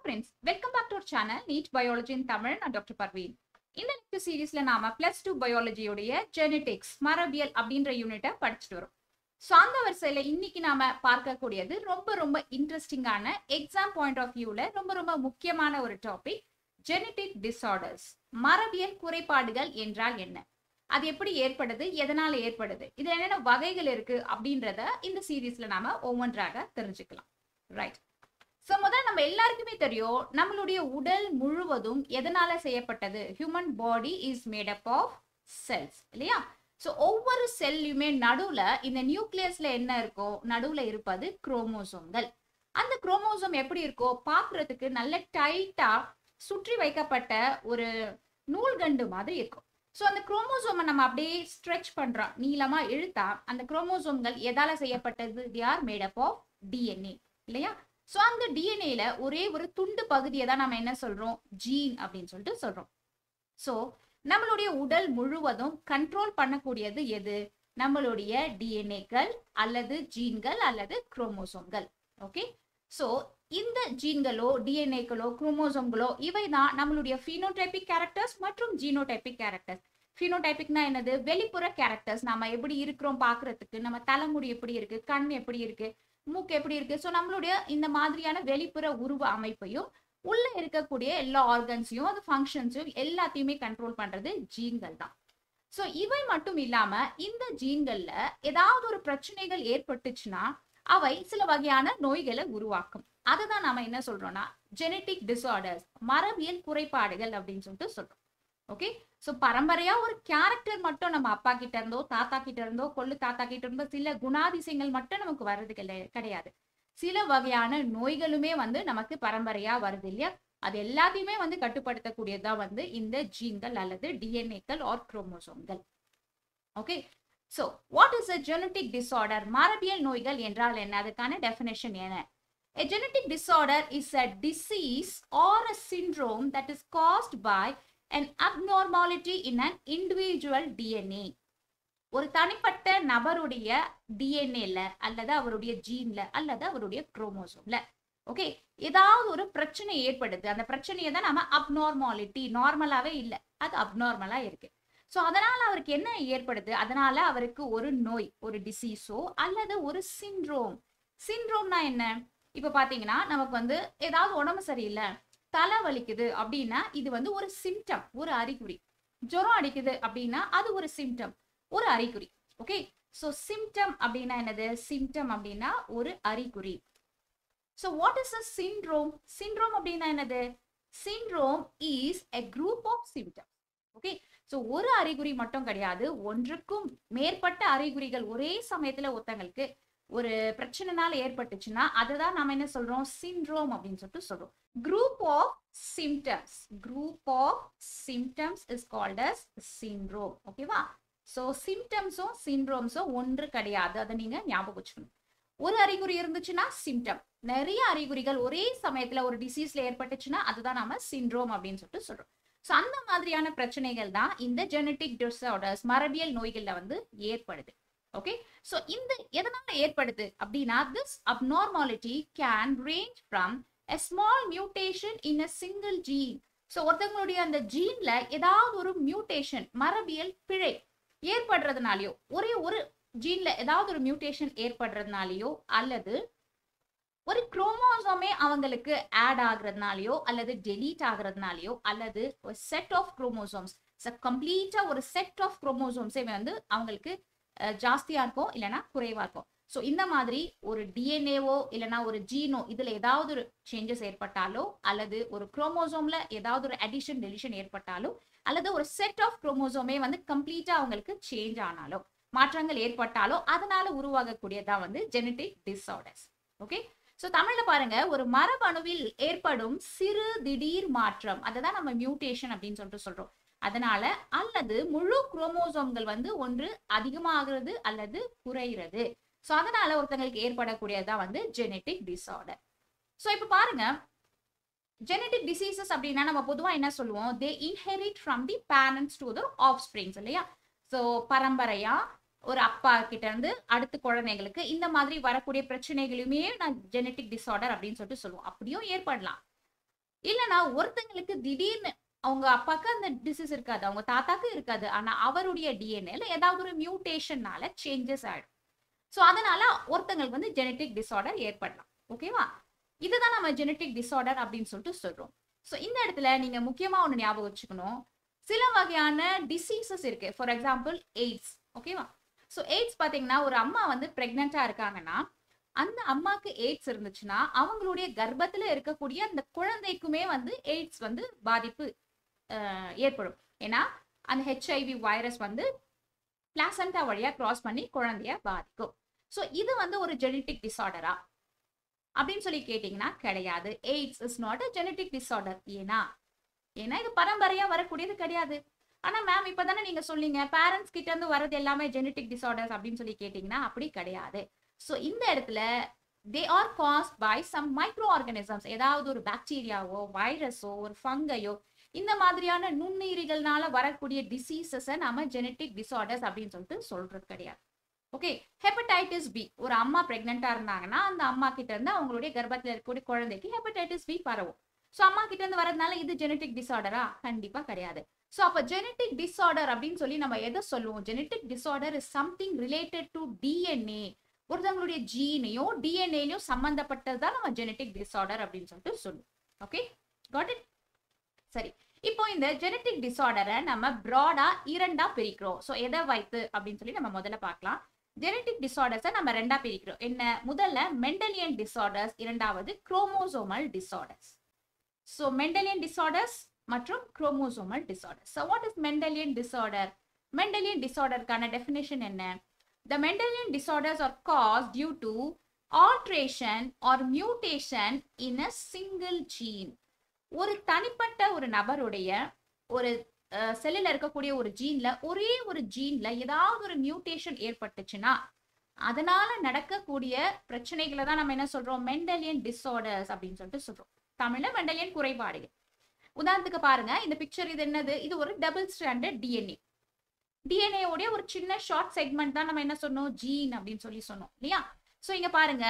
Friends welcome back to our channel NEET biology in Tamil நான் doctor Parveen இந்த lecture சீரீஸ்ல நாம பிளஸ் டூ பயாலஜியோடைய ஜெனடிக்ஸ் மரபியல் அப்படின்ற யூனிட்டை படிச்சுட்டு வரோம் ஸோ அந்த வரிசையில இன்னைக்கு நாம பார்க்கக்கூடியது ரொம்ப ரொம்ப இன்ட்ரெஸ்டிங்கான எக்ஸாம் பாயிண்ட் ஆஃப் வியூல ரொம்ப ரொம்ப முக்கியமான ஒரு டாபிக் ஜெனடிக் டிசார்டர்ஸ் மரபியல் குறைபாடுகள் என்றால் என்ன அது எப்படி ஏற்படுது எதனால ஏற்படுது இதுல என்னென்ன வகைகள் இருக்கு அப்படின்றத இந்த சீரீஸ்ல நாம ஒவ்வொன்றாக தெரிஞ்சுக்கலாம் ரைட் ஸோ முதல்ல நம்ம எல்லாருக்குமே தெரியும் நம்மளுடைய உடல் முழுவதும் எதனால செய்யப்பட்டது human body is made up of cells இல்லையா ஸோ ஒவ்வொரு செல்லையுமே நடுவுல இந்த நியூக்ளியஸ்ல என்ன இருக்கோ நடுவுல இருப்பது குரோமோசோம்கள் அந்த குரோமோசோம் எப்படி இருக்கோ பார்க்கிறதுக்கு நல்ல டைட்டா சுற்றி வைக்கப்பட்ட ஒரு நூல்கண்டு மாதிரி இருக்கும் ஸோ அந்த குரோமோசோமை நம்ம அப்படியே ஸ்ட்ரெச் பண்றோம் நீளமா இழுத்தா அந்த குரோமோசோம்கள் எதால செய்யப்பட்டது they are made up of DNA இல்லையா ஸோ அந்த டிஎன்ஏல ஒரே ஒரு துண்டு பகுதியை தான் நம்ம என்ன சொல்றோம் ஜீன் அப்படின்னு சொல்லிட்டு சொல்றோம் ஸோ நம்மளுடைய உடல் முழுவதும் கண்ட்ரோல் பண்ணக்கூடியது எது நம்மளுடைய டிஎன்ஏக்கள் அல்லது ஜீன்கள் அல்லது குரோமோசோம்கள் ஓகே ஸோ இந்த ஜீன்களோ டிஎன்ஏக்களோ குரோமோசோம்களோ இவை தான் நம்மளுடைய ஃபீனோடைபிக் கேரக்டர்ஸ் மற்றும் ஜீனோடைபிக் கேரக்டர்ஸ் ஃபீனோடைபிக்னா என்னது வெளிப்புற கேரக்டர்ஸ் நம்ம எப்படி இருக்கிறோம் பார்க்கறதுக்கு நம்ம தலைமுடி எப்படி இருக்கு கண் எப்படி இருக்கு மூக்கு எப்படி இருக்கு ஸோ நம்மளுடைய இந்த மாதிரியான வெளிப்புற உருவ அமைப்பையும் உள்ள இருக்கக்கூடிய எல்லா ஆர்கன்ஸையும் அது ஃபங்க்ஷன்ஸையும் எல்லாத்தையுமே கண்ட்ரோல் பண்றது ஜீன்கள் தான் ஸோ இவை மட்டும் இல்லாம இந்த ஜீன்கள்ல ஏதாவது ஒரு பிரச்சனைகள் ஏற்பட்டுச்சுன்னா அவை சில வகையான நோய்களை உருவாக்கும் அதை தான் நாம என்ன சொல்றோம்னா ஜெனட்டிக் டிசார்டர்ஸ் மரபியல் குறைபாடுகள் அப்படின்னு சொல்லிட்டு சொல்றோம் ஓகே ஸோ பரம்பரையா ஒரு கேரக்டர் மட்டும் நம்ம அப்பா கிட்ட இருந்தோ தாத்தா கிட்ட இருந்தோ கொள்ளு தாத்தா கிட்ட இருந்தோ சில குணாதிசயங்கள் மட்டும் நமக்கு வர்றது கிடையாது சில வகையான நோய்களுமே வந்து நமக்கு பரம்பரையா வருது இல்லையா அது எல்லாத்தையுமே வந்து கட்டுப்படுத்தக்கூடியதுதான் வந்து இந்த ஜீன்கள் அல்லது டிஎன்ஏக்கள் ஆர் குரோமோசோம்கள் okay so what is a genetic disorder மரபியல் நோய்கள் என்றால் என்ன அதுக்கான டெஃபினேஷன் என்ன A genetic disorder is a disease or a syndrome that is caused by an abnormality in an individual DNA. ஒரு தனிப்பட்ட நபருடைய டிஎன்ஏல அல்லது அவருடைய ஜீன்ல அல்லது அவருடைய குரோமோசோம்ல ஓகே ஏதாவது ஒரு பிரச்சனை ஏற்படுது அந்த பிரச்சனையை தான் நம்ம அப்நார்மாலிட்டி நார்மலாவே இல்லை அது அப்நார்மலா இருக்கு ஸோ அதனால அவருக்கு என்ன ஏற்படுது அதனால அவருக்கு ஒரு நோய் ஒரு டிசீஸோ அல்லது ஒரு சிண்ட்ரோம் சிண்ட்ரோம்னா என்ன இப்ப பாத்தீங்கன்னா நமக்கு வந்து ஏதாவது உடம்பு சரியில்லை தலை வலிக்குது அப்படின்னா இது வந்து ஒரு சிம்டம் ஒரு அறிகுறி ஜுரம் அடிக்குது அப்படின்னா அது ஒரு சிம்டம் ஒரு அறிகுறி ஓகே ஸோ சிம்டம் அப்படின்னா என்னது சிம்டம் அப்படின்னா ஒரு அறிகுறி so what is a syndrome syndrome அப்படின்னா என்னது syndrome is a group of symptom okay so ஒரு அறிகுறி மட்டும் கிடையாது ஒன்றுக்கும் மேற்பட்ட அறிகுறிகள் ஒரே சமயத்துல ஒருத்தங்களுக்கு ஒரு பிரச்சனைனால ஏற்பட்டுச்சுன்னா அதுதான் நம்ம என்ன சொல்றோம் சிண்ட்ரோம் அப்படின்னு சொல்லிட்டு சொல்றோம் group of symptoms group of symptoms is called as syndrome ஓகேவா ஸோ சிம்டம்ஸும் சிண்ட்ரோம்ஸும் ஒன்று கிடையாது அதை நீங்க ஞாபகம் வச்சுக்கணும் ஒரு அறிகுறி இருந்துச்சுன்னா சிம்டம் நிறைய அறிகுறிகள் ஒரே சமயத்துல ஒரு டிசீஸ்ல ஏற்பட்டுச்சுன்னா அதுதான் நம்ம சிண்ட்ரோம் அப்படின்னு சொல்லிட்டு சொல்றோம் ஸோ அந்த மாதிரியான பிரச்சனைகள் தான் இந்த ஜெனட்டிக் டிசார்டர்ஸ் மரபியல் நோய்கள்ல வந்து ஏற்படுது ஓகே ஸோ இந்த எதனால ஏற்படுது அப்படின்னா this abnormality can range from a small mutation in a single gene so ஒருத்தவங்களுடைய அந்த ஜீன்ல ஏதாவது ஒரு மியூட்டேஷன் மரபியல் பிழை ஏற்படுறதுனாலயோ ஒரே ஒரு ஜீன்ல ஏதாவது ஒரு மியூட்டேஷன் ஏற்படுறதுனாலயோ அல்லது ஒரு குரோமோசோமே அவங்களுக்கு ஆட் ஆகுறதுனாலயோ அல்லது டெலீட் ஆகுறதுனாலயோ அல்லது ஒரு செட் ஆஃப் குரோமோசோம்ஸ் கம்ப்ளீட்டா ஒரு செட் ஆஃப் குரோமோசோம்ஸே வந்து அவங்களுக்கு ஜாஸ்தியா இருக்கும் இல்லைன்னா குறைவா இருக்கும் ஸோ இந்த மாதிரி ஒரு டிஎன்ஏவோ இல்லைன்னா ஒரு ஜீனோ இதுல ஏதாவது ஒரு சேஞ்சஸ் ஏற்பட்டாலோ அல்லது ஒரு குரோமோசோம்ல ஏதாவது ஒரு அடிஷன் டெலிஷன் ஏற்பட்டாலோ அல்லது ஒரு செட் ஆஃப் குரோமோசோமே வந்து கம்ப்ளீட்டா அவங்களுக்கு சேஞ்ச் ஆனாலோ மாற்றங்கள் ஏற்பட்டாலோ அதனால உருவாகக்கூடியதான் வந்து ஜெனட்டிக் டிசார்டர்ஸ் ஓகே ஸோ தமிழ்ல பாருங்க ஒரு மரபணுவில் ஏற்படும் சிறு திடீர் மாற்றம் அதை தான் நம்ம மியூட்டேஷன் அப்படின்னு சொல்லிட்டு சொல்றோம் அதனால அல்லது முழு குரோமோசோம்கள் வந்து ஒன்று அதிகமாகிறது அல்லது குறைகிறது ஸோ அதனால ஒருத்தங்களுக்கு ஏற்படக்கூடியதான் வந்து ஜெனட்டிக் டிசார்டர் ஸோ இப்போ பாருங்க ஜெனட்டிக் டிசீசஸ் அப்படின்னா நம்ம பொதுவாக என்ன சொல்லுவோம் they inherit from the parents to the offsprings இல்லையா ஸோ பரம்பரையா ஒரு அப்பா கிட்ட இருந்து அடுத்த குழந்தைங்களுக்கு இந்த மாதிரி வரக்கூடிய பிரச்சனைகளையுமே நான் ஜெனட்டிக் டிசார்டர் அப்படின்னு சொல்லிட்டு சொல்லுவோம் அப்படியும் ஏற்படலாம் இல்லனா ஒருத்தங்களுக்கு திடீர்னு அவங்க அப்பாக்கு அந்த டிசீஸ் இருக்காது அவங்க தாத்தாக்கு இருக்காது ஆனா அவருடைய டிஎன்ஏல ஏதாவது ஒரு மியூட்டேஷன்னால சேஞ்சஸ் ஆயிடும் ஸோ அதனால ஒருத்தங்களுக்கு வந்து ஜெனட்டிக் டிசார்டர் ஏற்படலாம் ஓகேவா இதுதான் நம்ம ஜெனட்டிக் டிசார்டர் அப்படின்னு சொல்லிட்டு சொல்றோம் ஸோ இந்த இடத்துல நீங்க முக்கியமா ஒன்று ஞாபகம் வச்சுக்கணும் சில வகையான டிசீசஸ் இருக்கு ஃபார் எக்ஸாம்பிள் எய்ட்ஸ் ஓகேவா ஸோ எய்ட்ஸ் பார்த்தீங்கன்னா ஒரு அம்மா வந்து ப்ரெக்னெண்ட்டாக இருக்காங்கன்னா அந்த அம்மாக்கு எய்ட்ஸ் இருந்துச்சுன்னா அவங்களுடைய கர்ப்பத்துல இருக்கக்கூடிய அந்த குழந்தைக்குமே வந்து எய்ட்ஸ் வந்து பாதிப்பு அஹ், ஏற்படும் ஏன்னா அந்த ஹெச்ஐவி வைரஸ் வந்து பிளாசண்டா வழியா கிராஸ் பண்ணி குழந்தைய பாதிக்கும் ஸோ இது வந்து ஒரு ஜெனட்டிக் டிசார்டரா அப்படின்னு சொல்லி கேட்டிங்கன்னா கிடையாது AIDS is not a genetic disorder ஏன்னா ஏன்னா இது பரம்பரையா வரக்கூடியது கிடையாது ஆனா மேம் இப்பதானே நீங்க சொன்னீங்க பேரண்ட்ஸ் கிட்ட இருந்து வரது எல்லாமே ஜெனட்டிக் டிசார்டர்ஸ் அப்படின்னு சொல்லி கேட்டிங்கன்னா அப்படி கிடையாது ஸோ இந்த இடத்துல they are caused by some microorganisms ஏதாவது ஒரு பாக்டீரியாவோ வைரஸோ ஒரு ஃபங்கையோ இந்த மாதிரியான நுண்ணுயிரிகள்னால வரக்கூடிய டிசீசஸை நம்ம ஜெனட்டிக் டிசார்டர்ஸ் அப்படின்னு சொல்லிட்டு சொல்றது கிடையாது ஓகே ஹெப்படைட்டிஸ் பி ஒரு அம்மா பிரெக்னெண்டா இருந்தாங்கன்னா அந்த அம்மா கிட்ட இருந்து அவங்களுடைய கர்ப்பத்தில் இருக்கக்கூடிய குழந்தைக்கு ஹெப்படைட்டிஸ் பி பரவும் ஸோ அம்மா கிட்ட இருந்து வரதுனால இது ஜெனட்டிக் டிசார்டரா கண்டிப்பா கிடையாது ஸோ அப்போ ஜெனட்டிக் டிசார்டர் அப்படின்னு சொல்லி நம்ம எதை சொல்லுவோம் genetic disorder is something related to DNA ஒருத்தவங்களுடைய ஜீனையோ டிஎன்ஏலையோ சம்பந்தப்பட்டது தான் நம்ம ஜெனட்டிக் டிசார்டர் அப்படின்னு சொல்லிட்டு சொல்லுவோம் ஓகே காட் இட் சரி இப்போ இந்த ஜெனட்டிக் டிசார்டரை நம்ம ப்ராடா இரண்டா பிரிக்கிறோம் ஸோ எதை வைத்து அப்படின்னு சொல்லி நம்ம முதல்ல பார்க்கலாம் ஜெனட்டிக் டிசார்டர்ஸை நம்ம ரெண்டா பிரிக்கிறோம் என்ன முதல்ல மெண்டலியன் டிசார்டர்ஸ் இரண்டாவது chromosomal disorders so Mendelian disorders மற்றும் chromosomal disorders so what is Mendelian disorder Mendelian டிசார்டருக்கான டெஃபினேஷன் என்ன The Mendelian disorders are caused due to alteration or mutation in a single gene. ஒரு தனிப்பட்ட ஒரு நபருடைய ஒரு செல்லில் இருக்கக்கூடிய ஒரு ஜீன்ல ஒரே ஒரு ஜீன்ல ஏதாவது ஒரு மியூட்டேஷன் ஏற்பட்டுச்சுன்னா அதனால நடக்கக்கூடிய பிரச்சனைகளை தான் நம்ம என்ன சொல்றோம் மெண்டலியன் டிசார்டர்ஸ் அப்படின்னு சொல்லிட்டு சொல்றோம் தமிழ்ல மெண்டலியன் குறைபாடுகள் உதாரணத்துக்கு பாருங்க இந்த பிக்சர் இது என்னது இது ஒரு டபுள் ஸ்டாண்டர்ட் டிஎன்ஏ டிஎன்ஏ உடைய ஒரு சின்ன ஷார்ட் செக்மெண்ட் தான் நம்ம என்ன சொன்னோம் ஜீன் அப்படின்னு சொல்லி சொன்னோம் இல்லையா சோ இங்க பாருங்க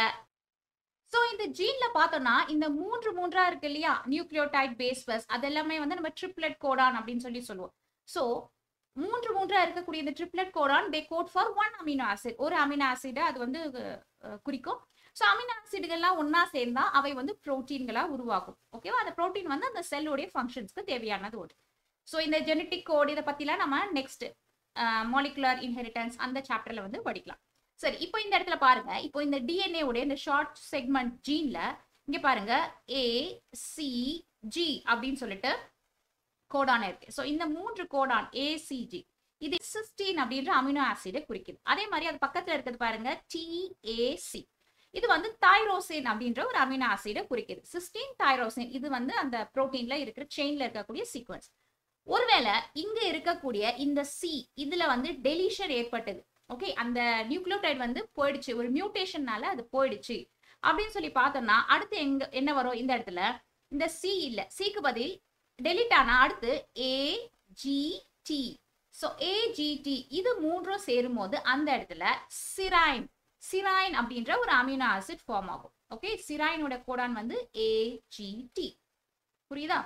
சோ இந்த ஜீன்ல பார்த்தோம்னா இந்த மூன்று மூன்றா இருக்கு இல்லையா நியூக்ளியோடைட் பேஸ் பஸ் அது எல்லாமே வந்து நம்ம ட்ரிப்ளெட் கோடான் அப்படின்னு சொல்லி சொல்லுவோம் சோ மூன்று மூன்றா இருக்கக்கூடிய இந்த triplet codon they code for one amino acid ஒரு அமினோ ஆசிட் அது வந்து அஹ், குறிக்கும் ஸோ அமினோ ஆசிடுகள்லாம் ஒண்ணா சேர்ந்தா அவை வந்து புரோட்டீன்களா உருவாகும் ஓகேவா அந்த புரோட்டீன் வந்து அந்த செல்லுடைய ஃபங்க்ஷன்ஸ்க்கு தேவையானது ஒன்று ஸோ இந்த ஜெனட்டிக் கோட் இதை பத்திலாம் நம்ம நெக்ஸ்ட் மாலிகுலர் இன்ஹெரிட்டன்ஸ் அந்த சாப்டர்ல வந்து படிக்கலாம் சரி இப்போ இந்த இடத்துல பாருங்க இப்போ இந்த டிஎன்ஏ உடைய இந்த ஷார்ட் செக்மெண்ட் ஜீன்ல இங்க பாருங்க ஏ சி ஜி அப்படின்னு சொல்லிட்டு கோடான் இருக்கு ஸோ இந்த மூன்று கோடான் ஏசிஜி இது சிஸ்டீன் அப்படின்ற அமினோ ஆசிடை குறிக்குது அதே மாதிரி அது பக்கத்துல இருக்கிறது பாருங்க டிஏசி இது வந்து தைரோசின் அப்படின்ற ஒரு அமினோ ஆசிடை குறிக்குது சிஸ்டீன் தைரோசின் இது வந்து அந்த புரோட்டீன்ல இருக்கிற செயின்ல இருக்கக்கூடிய சீக்வன்ஸ் ஒருவேளை இங்க இருக்கக்கூடிய இந்த சி இதுல வந்து டெலிஷன் ஏற்பட்டது ஓகே அந்த நியூக்ளியோடைட் வந்து போயிடுச்சு ஒரு மியூட்டேஷன்னால அது போயிடுச்சு அப்படின்னு சொல்லி பார்த்தோம்னா அடுத்து எங்க என்ன வரும் இந்த இடத்துல இந்த சி இல்ல சிக்கு பதில் டெலிட் ஆனா அடுத்து A G T so AGT இது மூன்றும் சேரும் போது அந்த இடத்துல சிரைன் சிரைன் அப்படின்ற ஒரு அமினோ ஆசிட் ஃபார்ம் ஆகும் ஓகே சிரைனோட கோடான் வந்து ஏஜிடி புரியுதா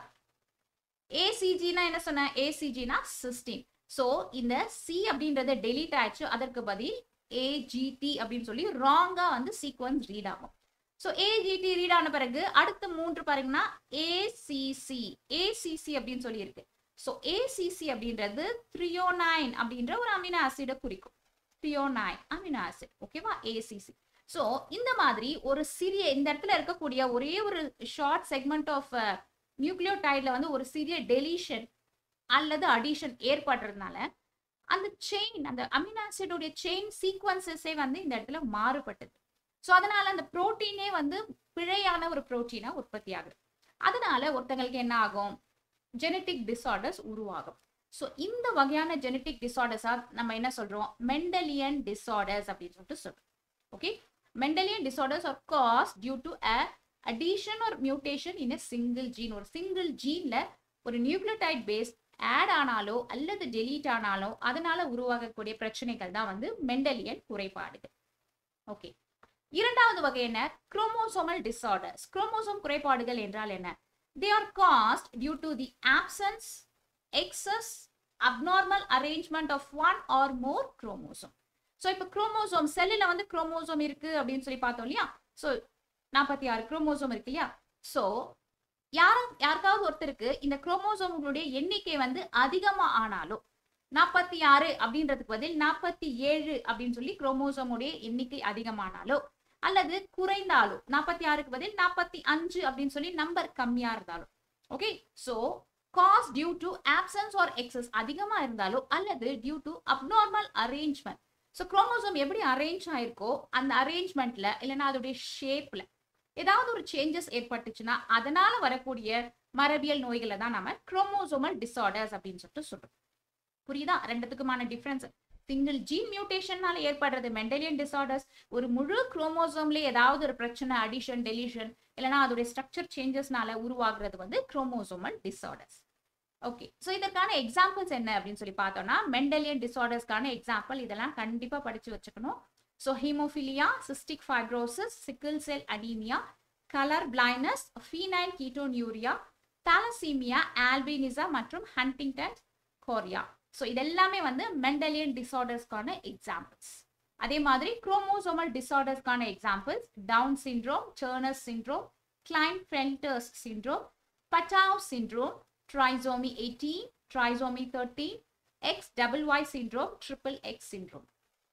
ஏசிஜினா என்ன சொன்ன ஏசிஜினா சிஸ்டீன் ஸோ இந்த சி அப்படின்றத டெலீட் ஆயிடுச்சு அதற்கு பதில் ஏஜிடி அப்படின்னு சொல்லி ராங்கா வந்து சீக்வன்ஸ் ரீட் ஆகும் ஸோ ஏஜிடி ரீட் ஆன பிறகு அடுத்த மூன்று பாருங்கன்னா ஏசிசி ஏசிசி அப்படின்னு சொல்லி இருக்கு ஸோ ஏசிசி அப்படின்றது த்ரியோனைன் அப்படின்ற ஒரு அமினோ ஆசிடை குறிக்கும் த்ரியோனைன் அமினோ ஆசிட் ஓகேவா ஏசிசி ஸோ இந்த மாதிரி ஒரு சிறிய இந்த இடத்துல இருக்கக்கூடிய ஒரே ஒரு ஷார்ட் செக்மெண்ட் ஆஃப் நியூக்ளியோடைட்ல வந்து ஒரு சிறிய டெலிஷன் அல்லது அடிஷன் ஏற்படுறதுனால அந்த செயின் அந்த அமினோ ஆசிடோடைய செயின் சீக்வன்சஸே வந்து இந்த இடத்துல மாறுபட்டது ஸோ அதனால அந்த புரோட்டீனே வந்து பிழையான ஒரு புரோட்டீனா உற்பத்தி ஆகுது அதனால ஒருத்தங்களுக்கு என்ன ஆகும் ஜெனட்டிக் டிசார்டர்ஸ் உருவாகும் ஸோ இந்த வகையான ஜெனட்டிக் டிசார்டர்ஸா நம்ம என்ன சொல்றோம் மெண்டலியன் டிசார்டர்ஸ் அப்படின்னு சொல்லிட்டு சொல்றோம் okay Mendelian disorders are caused due to a addition ஒரு mutation in a single gene ஒரு சிங்கிள் ஜீன்ல ஒரு நியூக்ளியோடைட் பேஸ் ஆட் ஆனாலோ அல்லது டெலீட் ஆனாலோ அதனால உருவாகக்கூடிய பிரச்சனைகள் தான் வந்து மெண்டலியன் குறைபாடுகள் ஓகே இரண்டாவது வகை என்ன குரோமோசோமல் டிசார்டர்ஸ் குரோமோசோம் குறைபாடுகள் என்றால் என்ன they are caused due to the absence excess abnormal arrangement of one or more chromosome so இப்போ குரோமோசோம் செல்லில் வந்து குரோமோசோம் இருக்கு அப்படின்னு சொல்லி பார்த்தோம் இல்லையா ஸோ நாற்பத்தி ஆறு குரோமோசோம் இருக்கு இல்லையா ஸோ யாரும் யாருக்காவது ஒருத்தருக்கு இந்த குரோமோசோம்களுடைய எண்ணிக்கை வந்து அதிகமா ஆனாலோ நாற்பத்தி ஆறு அப்படின்றதுக்கு பதில் நாற்பத்தி ஏழு அப்படின்னு சொல்லி குரோமோசோமுடைய எண்ணிக்கை அதிகமானாலோ அல்லது குறைந்தாலோ நாற்பத்தி ஆறுக்கு பதில் நாற்பத்தி அஞ்சு அப்படின்னு சொல்லி நம்பர் கம்மியா இருந்தாலும் okay so caused due to absence or excess அதிகமா இருந்தாலோ அல்லது due to abnormal arrangement so chromosome எப்படி அரேஞ்ச் ஆயிருக்கோ அந்த அரேஞ்ச்மெண்ட்ல இல்லைன்னா அதோடைய ஷேப்ல ஏதாவது ஒரு சேஞ்சஸ் ஏற்பட்டுச்சுன்னா அதனால வரக்கூடிய மரபியல் நோய்களை தான் நம்ம குரோமோசோமல் டிசார்டர்ஸ் அப்படின்னு சொல்லிட்டு சொல்றோம் புரியுதா ரெண்டுத்துக்குமான டிஃபரன்ஸ் சிங்கிள் ஜீன் மியூட்டேஷன்னால ஏற்படுறது மெண்டலியன் டிசார்டர்ஸ் ஒரு முழு குரோமோசோம்ல ஏதாவது ஒரு பிரச்சனை அடிஷன் டெலிஷன் இல்லைன்னா அதோடைய ஸ்ட்ரக்சர் சேஞ்சஸ்னால உருவாகுறது வந்து குரோமோசோமல் டிசார்டர்ஸ் ஓகே ஸோ இதற்கான எக்ஸாம்பிள்ஸ் என்ன அப்படின்னு சொல்லி பார்த்தோம்னா மெண்டலியன் டிசார்டர்ஸ்க்கான எக்ஸாம்பிள் இதெல்லாம் கண்டிப்பா படிச்சு வச்சுக்கணும் so haemophilia cystic fibrosis sickle cell anaemia colour blindness phenylketonuria thalassaemia albinism மற்றும் ஹண்டிங்டன் கோரியா ஸோ இதெல்லாமே வந்து மெண்டலியன் டிசார்டர்ஸ்க்கான எக்ஸாம்பிள்ஸ் அதே மாதிரி குரோமோசோமல் டிசார்டர்ஸ்க்கான examples Down syndrome Turner's syndrome Klinefelter's syndrome Patau syndrome trisomy eighteen trisomy thirteen X double Y syndrome triple X syndrome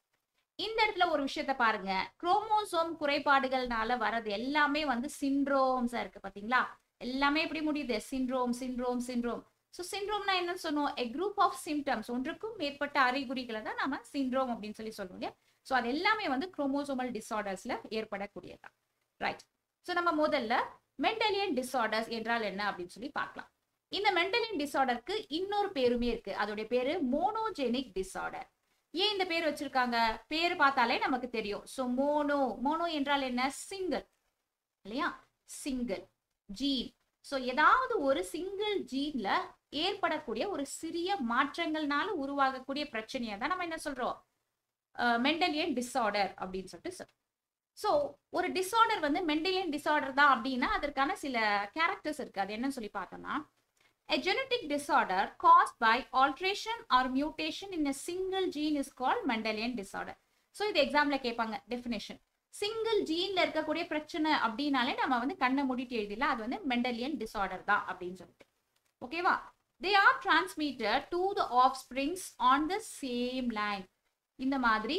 இந்த இடத்துல ஒரு விஷயத்த பாருங்க குரோமோசோம் குறைபாடுகள்னால வர்றது எல்லாமே வந்து சிண்ட்ரோம்ஸா இருக்கு பாத்தீங்களா எல்லாமே எப்படி முடியுது சிண்ட்ரோம் சிண்ட்ரோம் சிண்ட்ரோம் ஸோ சிண்ட்ரோம்னா என்னன்னு சொன்னோம் எ குரூப் ஆஃப் சிம்டம்ஸ் ஒன்றுக்கும் மேற்பட்ட அறிகுறிகளை தான் நம்ம சிண்ட்ரோம் அப்படின்னு சொல்லி சொல்லுவோம் இல்லையா ஸோ அது எல்லாமே வந்து குரோமோசோமல் டிசார்டர்ஸ்ல ஏற்படக்கூடியதான் ரைட் ஸோ நம்ம முதல்ல மெண்டலியன் டிசார்டர்ஸ் என்றால் என்ன அப்படின்னு சொல்லி பார்க்கலாம் இந்த மெண்டலியன் டிசார்டருக்கு இன்னொரு பேருமே இருக்கு அதோடைய பேரு மோனோஜெனிக் டிசார்டர் ஏன் இந்த பேர் வச்சிருக்காங்க பேர் பார்த்தாலே நமக்கு தெரியும் ஸோ மோனோ மோனோ என்றால் என்ன சிங்கிள் இல்லையா சிங்கிள் ஜீன் ஸோ ஏதாவது ஒரு சிங்கிள் ஜீன்ல ஏற்படக்கூடிய ஒரு சிறிய மாற்றங்கள்னால உருவாகக்கூடிய பிரச்சனையை தான் நம்ம என்ன சொல்றோம் மெண்டலியன் டிசார்டர் அப்படின்னு சொல்லிட்டு சொல்றோம் ஸோ ஒரு டிசார்டர் வந்து மெண்டலியன் டிசார்டர் தான் அப்படின்னா அதற்கான சில கேரக்டர்ஸ் இருக்கு அது என்னன்னு சொல்லி பார்த்தோம்னா A genetic disorder caused by alteration or mutation in a single gene is called Mendelian disorder. So இது எக்ஸாம்ல கேட்பாங்க டெஃபினேஷன் சிங்கிள் ஜீன்ல இருக்கக்கூடிய பிரச்சனை அப்படின்னாலே நம்ம வந்து கண்ணை மூடிட்டு எழுதிடலாம் அது வந்து மெண்டலியன் டிசார்டர் தான் அப்படின்னு சொல்லிட்டு ஓகேவா they are transmitted to the offsprings on the same line இந்த மாதிரி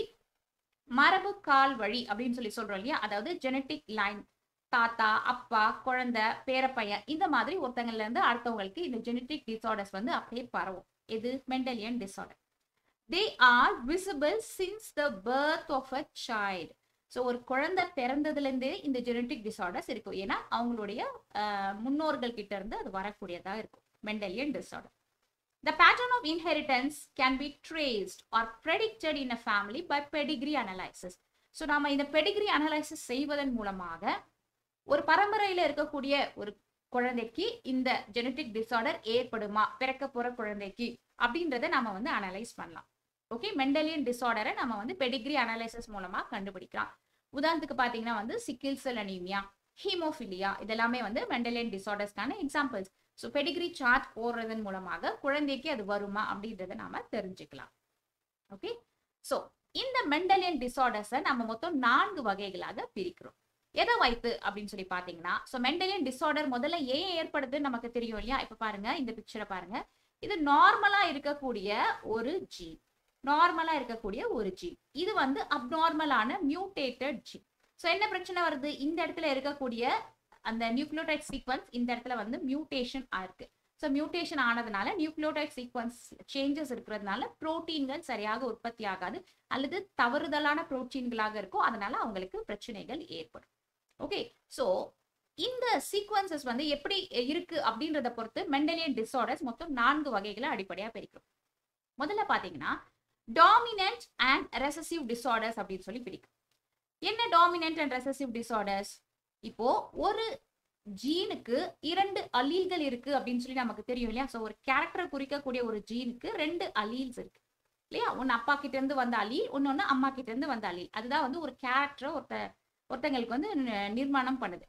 மரபு கால் வழி அப்படின்னு சொல்லி சொல்றோம் இல்லையா அதாவது ஜெனட்டிக் லைன் தாத்தா அப்பா குழந்தை பேரப்பையன் இந்த மாதிரி ஒருத்தங்கள்ல இருந்து அடுத்தவங்களுக்கு இந்த ஜெனட்டிக் டிசார்டர்ஸ் வந்து அப்படியே பரவும் இது Mendelian disorder they are visible since the birth of a child so ஒரு குழந்தை பிறந்ததுல இருந்தே இந்த ஜெனட்டிக் டிசார்டர்ஸ் இருக்கும் ஏன்னா அவங்களுடைய முன்னோர்கள் கிட்ட இருந்து அது வரக்கூடியதா இருக்கும் Mendelian disorder The pattern of inheritance can be traced or predicted in a family by pedigree analysis. So நாம இந்த பெடிகிரி அனலைசிஸ் செய்வதன் மூலமாக ஒரு பரம்பரையில இருக்கக்கூடிய ஒரு குழந்தைக்கு இந்த ஜெனட்டிக் டிசார்டர் ஏற்படுமா பிறக்க போற குழந்தைக்கு அப்படின்றத நம்ம வந்து அனலைஸ் பண்ணலாம் ஓகே மெண்டலியன் டிசார்டரை நம்ம வந்து பெடிகிரி அனலைசிஸ் மூலமா கண்டுபிடிக்கலாம் உதாரணத்துக்கு பாத்தீங்கன்னா வந்து சிக்கில் செல் அனீமியா ஹீமோஃபிலியா இதெல்லாமே வந்து மெண்டலியன் டிசார்டர்ஸ்க்கான எக்ஸாம்பிள்ஸ் ஸோ பெடிகிரி சார்ட் போடுறதன் மூலமாக குழந்தைக்கு அது வருமா அப்படின்றத நாம தெரிஞ்சுக்கலாம் ஓகே ஸோ இந்த மெண்டலியன் டிசார்டர்ஸை நம்ம மொத்தம் நான்கு வகைகளாக பிரிக்கிறோம் எதை வைத்து அப்படின்னு சொல்லி பாத்தீங்கன்னா ஸோ மெண்டலியன் டிசார்டர் முதல்ல ஏன் ஏற்படுதுன்னு நமக்கு தெரியும் இல்லையா இப்ப பாருங்க இந்த பிக்சரை பாருங்க இது நார்மலா இருக்கக்கூடிய ஒரு ஜீன் நார்மலா இருக்கக்கூடிய ஒரு ஜீன் இது வந்து அப்நார்மலான மியூட்டேட்டட் ஜீன் ஸோ என்ன பிரச்சனை வருது இந்த இடத்துல இருக்கக்கூடிய அந்த நியூக்ளியோடைட் சீக்வன்ஸ் இந்த இடத்துல வந்து மியூட்டேஷன் ஆயிருக்கு ஸோ மியூட்டேஷன் ஆனதுனால நியூக்ளியோடைட் சீக்வன்ஸ் சேஞ்சஸ் இருக்கிறதுனால புரோட்டீன்கள் சரியாக உற்பத்தி ஆகாது அல்லது தவறுதலான புரோட்டீன்களாக இருக்கும் அதனால அவங்களுக்கு பிரச்சனைகள் ஏற்படும் ஓகே ஸோ இந்த சீக்வன்சஸ் வந்து எப்படி இருக்கு அப்படின்றத பொறுத்து மெண்டலியன் டிசார்டர்ஸ் மொத்தம் நான்கு வகைகளை அடிப்படையாக பிரிக்கும் முதல்ல பாத்தீங்கன்னா டாமினன்ட் அண்ட் ரெசசிவ் டிசார்டர்ஸ் அப்படின்னு சொல்லி பிரிக்கும் என்ன டாமினன்ட் அண்ட் ரெசசிவ் டிசார்டர்ஸ் இப்போ ஒரு ஜீனுக்கு இரண்டு அலீல்கள் இருக்கு அப்படின்னு சொல்லி நமக்கு தெரியும் இல்லையா ஸோ ஒரு கேரக்டரை குறிக்கக்கூடிய ஒரு ஜீனுக்கு ரெண்டு அலீல்ஸ் இருக்கு இல்லையா ஒன்னு அப்பா கிட்ட இருந்து வந்த அலீல் இன்னொன்னு அம்மா கிட்ட இருந்து வந்த அலீல் அதுதான் வந்து ஒரு கேரக்டரை ஒருத்த ஒருத்தங்களுக்கு வந்து நிர்மாணம் பண்ணுது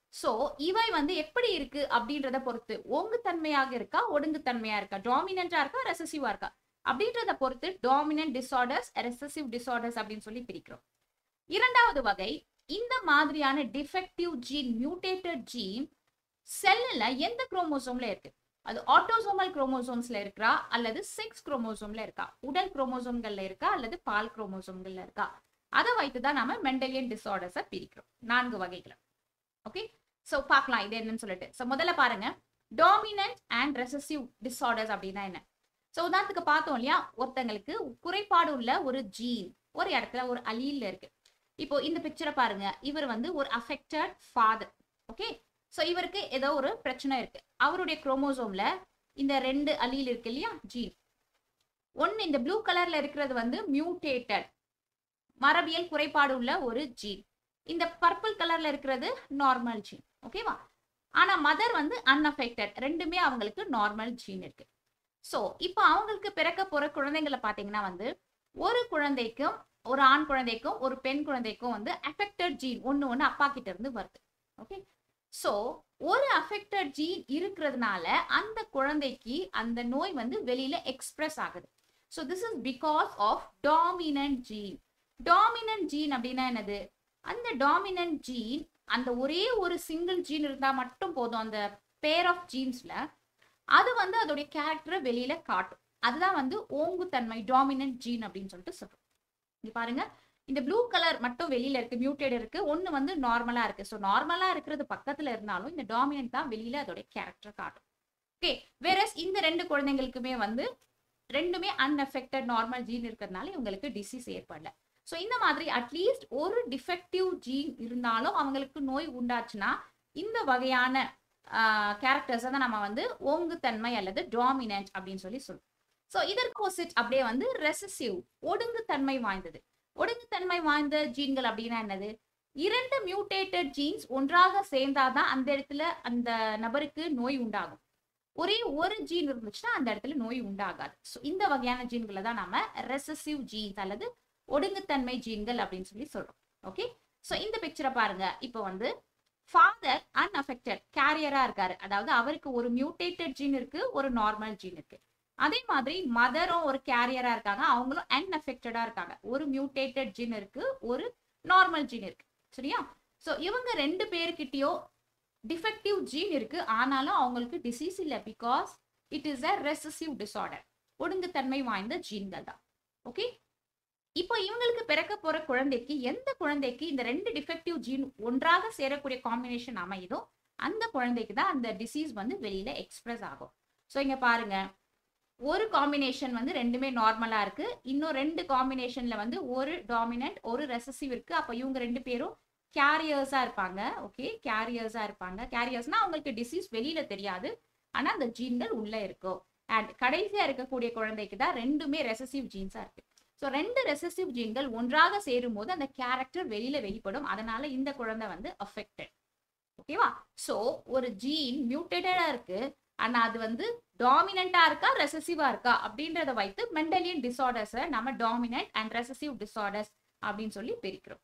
சோ இவை வந்து எப்படி இருக்கு அப்படின்றத பொறுத்து ஓங்குத்தன்மையாக இருக்கா ஒடுங்குத்தன்மையா இருக்கா டாமினண்டா இருக்கா ரெசசிவா இருக்கா அப்படின்றத பொறுத்து டாமினன்ட் டிசார்டர்ஸ் ரெசசிவ் டிசார்டர்ஸ் அப்படின்னு சொல்லி பிரிக்கிறோம் இரண்டாவது வகை இந்த மாதிரியான டிஃபெக்டிவ் ஜீன் மியூட்டேட்டட் ஜீன் செல்லுல எந்த குரோமோசோம்ல இருக்கு அது ஆட்டோசோமல் குரோமோசோம்ஸ்ல இருக்கா அல்லது செக்ஸ் குரோமோசோம்ல இருக்கா உடல் குரோமோசோம்கள்ல இருக்கா அல்லது பால் குரோமோசோம்கள்ல இருக்கா அதை வைத்து தான் நாம மெண்டலியன் டிசார்டர்ஸை பிரிக்கிறோம் நான்கு வகைகளை ஓகே சோ பார்க்கலாம் இது என்னன்னு சொல்லிட்டு சோ முதல்ல பாருங்க டாமினன்ட் அண்ட் ரெசசிவ் டிசார்டர்ஸ் அப்படின்னா என்ன சோ உதாரணத்துக்கு பார்த்தோம் இல்லையா ஒருத்தங்களுக்கு குறைபாடு உள்ள ஒரு ஜீன் ஒரு இடத்துல ஒரு அலீல்ல இருக்கு இப்போ இந்த பிக்சரை பாருங்க இவர் வந்து ஒரு அஃபெக்டட் ஃபாதர் ஓகே சோ இவருக்கு ஏதோ ஒரு பிரச்சனை இருக்கு அவருடைய குரோமோசோம்ல இந்த ரெண்டு அலீல் இருக்கு இல்லையா ஜீன் ஒன்னு இந்த ப்ளூ கலர்ல இருக்கிறது வந்து மியூட்டேட்டட் மரபியல் குறைபாடு உள்ள ஒரு ஜீன் இந்த பர்பிள் கலர்ல இருக்கிறது நார்மல் ஜீன் ஓகேவா ஆனா மதர் வந்து அன்அஃபெக்டட் ரெண்டுமே அவங்களுக்கு நார்மல் ஜீன் இருக்கு சோ இப்போ அவங்களுக்கு பிறக்க போற குழந்தைங்களை பாத்தீங்கன்னா வந்து ஒரு குழந்தைக்கும் ஒரு ஆண் குழந்தைக்கும் ஒரு பெண் குழந்தைக்கும் வந்து அஃபெக்டட் ஜீன் ஒன்னு ஒன்னு அப்பா கிட்ட இருந்து வருது ஓகே சோ ஒரு அஃபெக்டட் ஜீன் இருக்கிறதுனால அந்த குழந்தைக்கு அந்த நோய் வந்து வெளியில எக்ஸ்பிரஸ் ஆகுது so this is because of dominant gene dominant gene அப்படின்னா என்னது அந்த டாமினன்ட் ஜீன் அந்த ஒரே ஒரு சிங்கிள் ஜீன் இருந்தா மட்டும் போதும் அந்த பேர் ஆஃப் ஜீன்ஸ்ல அது வந்து அதோடைய கேரக்டரை வெளியில காட்டும் அதுதான் வந்து ஓங்குத்தன்மை டாமினன்ட் ஜீன் அப்படின்னு சொல்லிட்டு சொல்றோம் இங்க பாருங்க இந்த ப்ளூ கலர் மட்டும் வெளியில இருக்கு மியூட்டட் இருக்கு ஒன்னு வந்து நார்மலா இருக்கு ஸோ நார்மலா இருக்கிறது பக்கத்துல இருந்தாலும் இந்த டாமினன்ட் தான் வெளியில அதோட கேரக்டர் காட்டும் ஓகே வேற இந்த ரெண்டு குழந்தைங்களுக்குமே வந்து ரெண்டுமே அன்அஃபெக்டட் நார்மல் ஜீன் இருக்கிறதுனால இவங்களுக்கு டிசீஸ் ஏற்படல ஸோ இந்த மாதிரி அட்லீஸ்ட் ஒரு டிஃபெக்டிவ் ஜீன் இருந்தாலும் அவங்களுக்கு நோய் உண்டாச்சுன்னா இந்த வகையான கேரக்டர்ஸை தான் நம்ம வந்து ஓங்குத்தன்மை அல்லது டாமினன்ட் அப்படின்னு சொல்லி சொல்லுவோம் ஸோ இதற்கு ஆப்போசிட் அப்படியே வந்து ரெசசிவ் ஒடுங்குத்தன்மை வாய்ந்தது ஒடுங்குத்தன்மை வாய்ந்த ஜீன்கள் அப்படின்னா என்னது இரண்டு மியூட்டேட்டட் ஜீன்ஸ் ஒன்றாக சேர்ந்தாதான் அந்த இடத்துல அந்த நபருக்கு நோய் உண்டாகும் ஒரே ஒரு ஜீன் இருந்துச்சுன்னா அந்த இடத்துல நோய் உண்டாகாது ஸோ இந்த வகையான ஜீன்களை தான் நாம ரெசசிவ் ஜீன்ஸ் அல்லது ஒடுங்குத்தன்மை ஜீன்கள் அப்படின்னு சொல்லி சொல்றோம் ஓகே ஸோ இந்த பிக்சரை பாருங்க இப்போ வந்து ஃபாதர் அன்அஃபெக்டட் கேரியரா இருக்காரு அதாவது அவருக்கு ஒரு மியூட்டேட்டட் ஜீன் இருக்கு ஒரு நார்மல் ஜீன் இருக்கு அதே மாதிரி மதரும் ஒரு கேரியரா இருக்காங்க அவங்களும் அன்அஃபெக்டடா இருக்காங்க ஒரு மியூட்டேட்டட் ஜீன் இருக்கு ஒரு நார்மல் ஜீன் இருக்கு சரியா ஸோ இவங்க ரெண்டு பேர்கிட்டயோ டிஃபெக்டிவ் ஜீன் இருக்கு ஆனாலும் அவங்களுக்கு டிசீஸ் இல்லை because it is a recessive disorder ஒடுங்குத்தன்மை வாய்ந்த ஜீன்கள் தான் ஓகே இப்போ இவங்களுக்கு பிறக்க போற குழந்தைக்கு எந்த குழந்தைக்கு இந்த ரெண்டு டிஃபெக்டிவ் ஜீன் ஒன்றாக சேரக்கூடிய காம்பினேஷன் அமையுதோ அந்த குழந்தைக்கு தான் அந்த டிசீஸ் வந்து வெளியில எக்ஸ்பிரஸ் ஆகும் ஸோ இங்க பாருங்க ஒரு காம்பினேஷன் வந்து ரெண்டுமே நார்மலா இருக்கு இன்னும் ரெண்டு காம்பினேஷன்ல வந்து ஒரு டாமினன்ட் ஒரு ரெசசிவ் இருக்கு அப்ப இவங்க ரெண்டு பேரும் கேரியர்ஸா இருப்பாங்க ஓகே கேரியர்ஸா இருப்பாங்க கேரியர்ஸ்னா அவங்களுக்கு டிசீஸ் வெளியில தெரியாது ஆனா அந்த ஜீன்கள் உள்ள இருக்கும் அண்ட் கடைசியா இருக்கக்கூடிய குழந்தைக்கு தான் ரெண்டுமே ரெசசிவ் ஜீன்ஸா இருக்கு ஸோ ரெண்டு ரெசசிவ் ஜீன்கள் ஒன்றாக சேரும் போது அந்த கேரக்டர் வெளியில வெளிப்படும் அதனால இந்த குழந்தை வந்து அஃபெக்டட் ஓகேவா ஸோ ஒரு ஜீன் மியூட்டேட்டடா இருக்கு ஆனா அது வந்து டாமினண்டா இருக்கா ரெசசிவா இருக்கா அப்படின்றத வைத்து மெண்டலியன் டிசார்டர்ஸை நம்ம டாமினன்ட் அண்ட் ரெசசிவ் டிசார்டர்ஸ் அப்படின்னு சொல்லி பிரிக்கிறோம்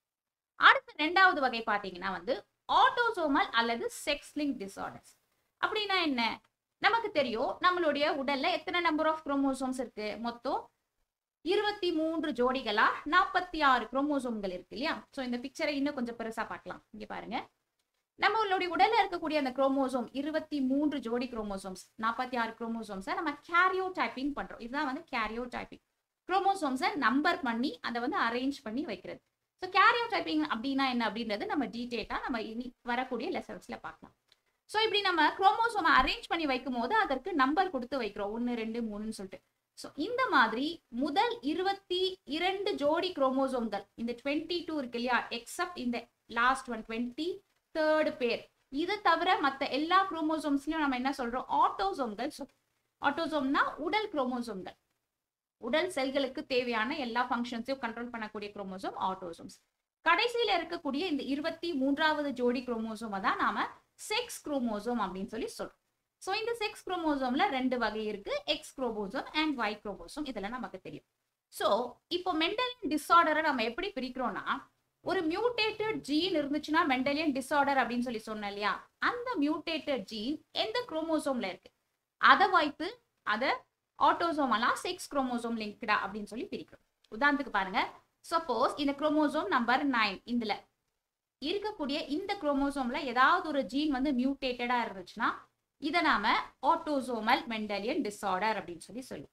அடுத்த ரெண்டாவது வகை பாத்தீங்கன்னா வந்து ஆட்டோசோமல் அல்லது செக்ஸ் லிங்க் டிசார்டர்ஸ் அப்படின்னா என்ன நமக்கு தெரியும் நம்மளுடைய உடல்ல எத்தனை நம்பர் ஆஃப் குரோமோசோம்ஸ் இருக்கு மொத்தம் இருபத்தி மூன்று ஜோடிகளா நாற்பத்தி ஆறு குரோமோசோம்கள் இருக்கு இல்லையா ஸோ இந்த பிக்சரை இன்னும் கொஞ்சம் பெருசா பார்க்கலாம் இங்க பாருங்க நம்மளுடைய உடல்ல இருக்கக்கூடிய அந்த குரோமோசோம் இருபத்தி மூன்று ஜோடி குரோமோசோம்ஸ் நாற்பத்தி ஆறு குரோமோசோம்ஸை நம்ம கேரியோ டைப்பிங் பண்றோம் இதுதான் வந்து கேரியோ டைப்பிங் குரோமோசோம்ஸை நம்பர் பண்ணி அதை வந்து அரேஞ்ச் பண்ணி வைக்கிறது ஸோ கேரியோ டைப்பிங் அப்படின்னா என்ன அப்படின்றது நம்ம டீட்டெயிலாக நம்ம இனி வரக்கூடிய லெசன்ஸ்ல பார்க்கலாம் ஸோ இப்படி நம்ம குரோமோசோமை அரேஞ்ச் பண்ணி வைக்கும் போது அதற்கு நம்பர் கொடுத்து வைக்கிறோம் ஒன்று ரெண்டு மூணுன்னு சொல்லிட்டு ஸோ இந்த மாதிரி முதல் இருபத்தி இரண்டு ஜோடி குரோமோசோம்கள் இந்த டுவெண்ட்டி டூ இருக்கு இல்லையா எக்ஸப்ட் இந்த லாஸ்ட் ஒன் டுவெண்ட்டி தேர்டு பேர் இதை தவிர மற்ற எல்லா குரோமோசோம்ஸ்லயும் நம்ம என்ன சொல்றோம் ஆட்டோசோம்கள் ஆட்டோசோம்னா உடல் குரோமோசோம்கள் உடல் செல்களுக்கு தேவையான எல்லா ஃபங்க்ஷன்ஸையும் கண்ட்ரோல் பண்ணக்கூடிய குரோமோசோம் ஆட்டோசோம்ஸ் கடைசியில இருக்கக்கூடிய இந்த இருபத்தி மூன்றாவது ஜோடி குரோமோசோமை தான் நாம செக்ஸ் குரோமோசோம் அப்படின்னு சொல்லி சொல்றோம் ஸோ இந்த செக்ஸ் குரோமோசோம்ல ரெண்டு வகை இருக்கு X chromosome and Y chromosome இதெல்லாம் நமக்கு தெரியும் ஸோ இப்போ மென்டல் டிஸார்டரை நம்ம எப்படி பிரிக்கிறோம்னா ஒரு மியூட்டேட்டட் ஜீன் இருந்துச்சுன்னா மெண்டலியன் டிசார்டர் அப்படின்னு சொல்லி சொன்னேன் இல்லையா அந்த மியூட்டேட்டட் ஜீன் எந்த குரோமோசோம்ல இருக்கு அதை வைத்து அதை ஆட்டோசோமெல்லாம் செக்ஸ் குரோமோசோம் லிங்க்டா அப்படின்னு சொல்லி பிரிக்கிறோம் உதாரணத்துக்கு பாருங்க சப்போஸ் இந்த குரோமோசோம் நம்பர் நைன் இதுல இருக்கக்கூடிய இந்த குரோமோசோம்ல ஏதாவது ஒரு ஜீன் வந்து மியூட்டேட்டடா இருந்துச்சுன்னா இதை நாம ஆட்டோசோமல் மெண்டலியன் டிசார்டர் அப்படின்னு சொல்லி சொல்லுவோம்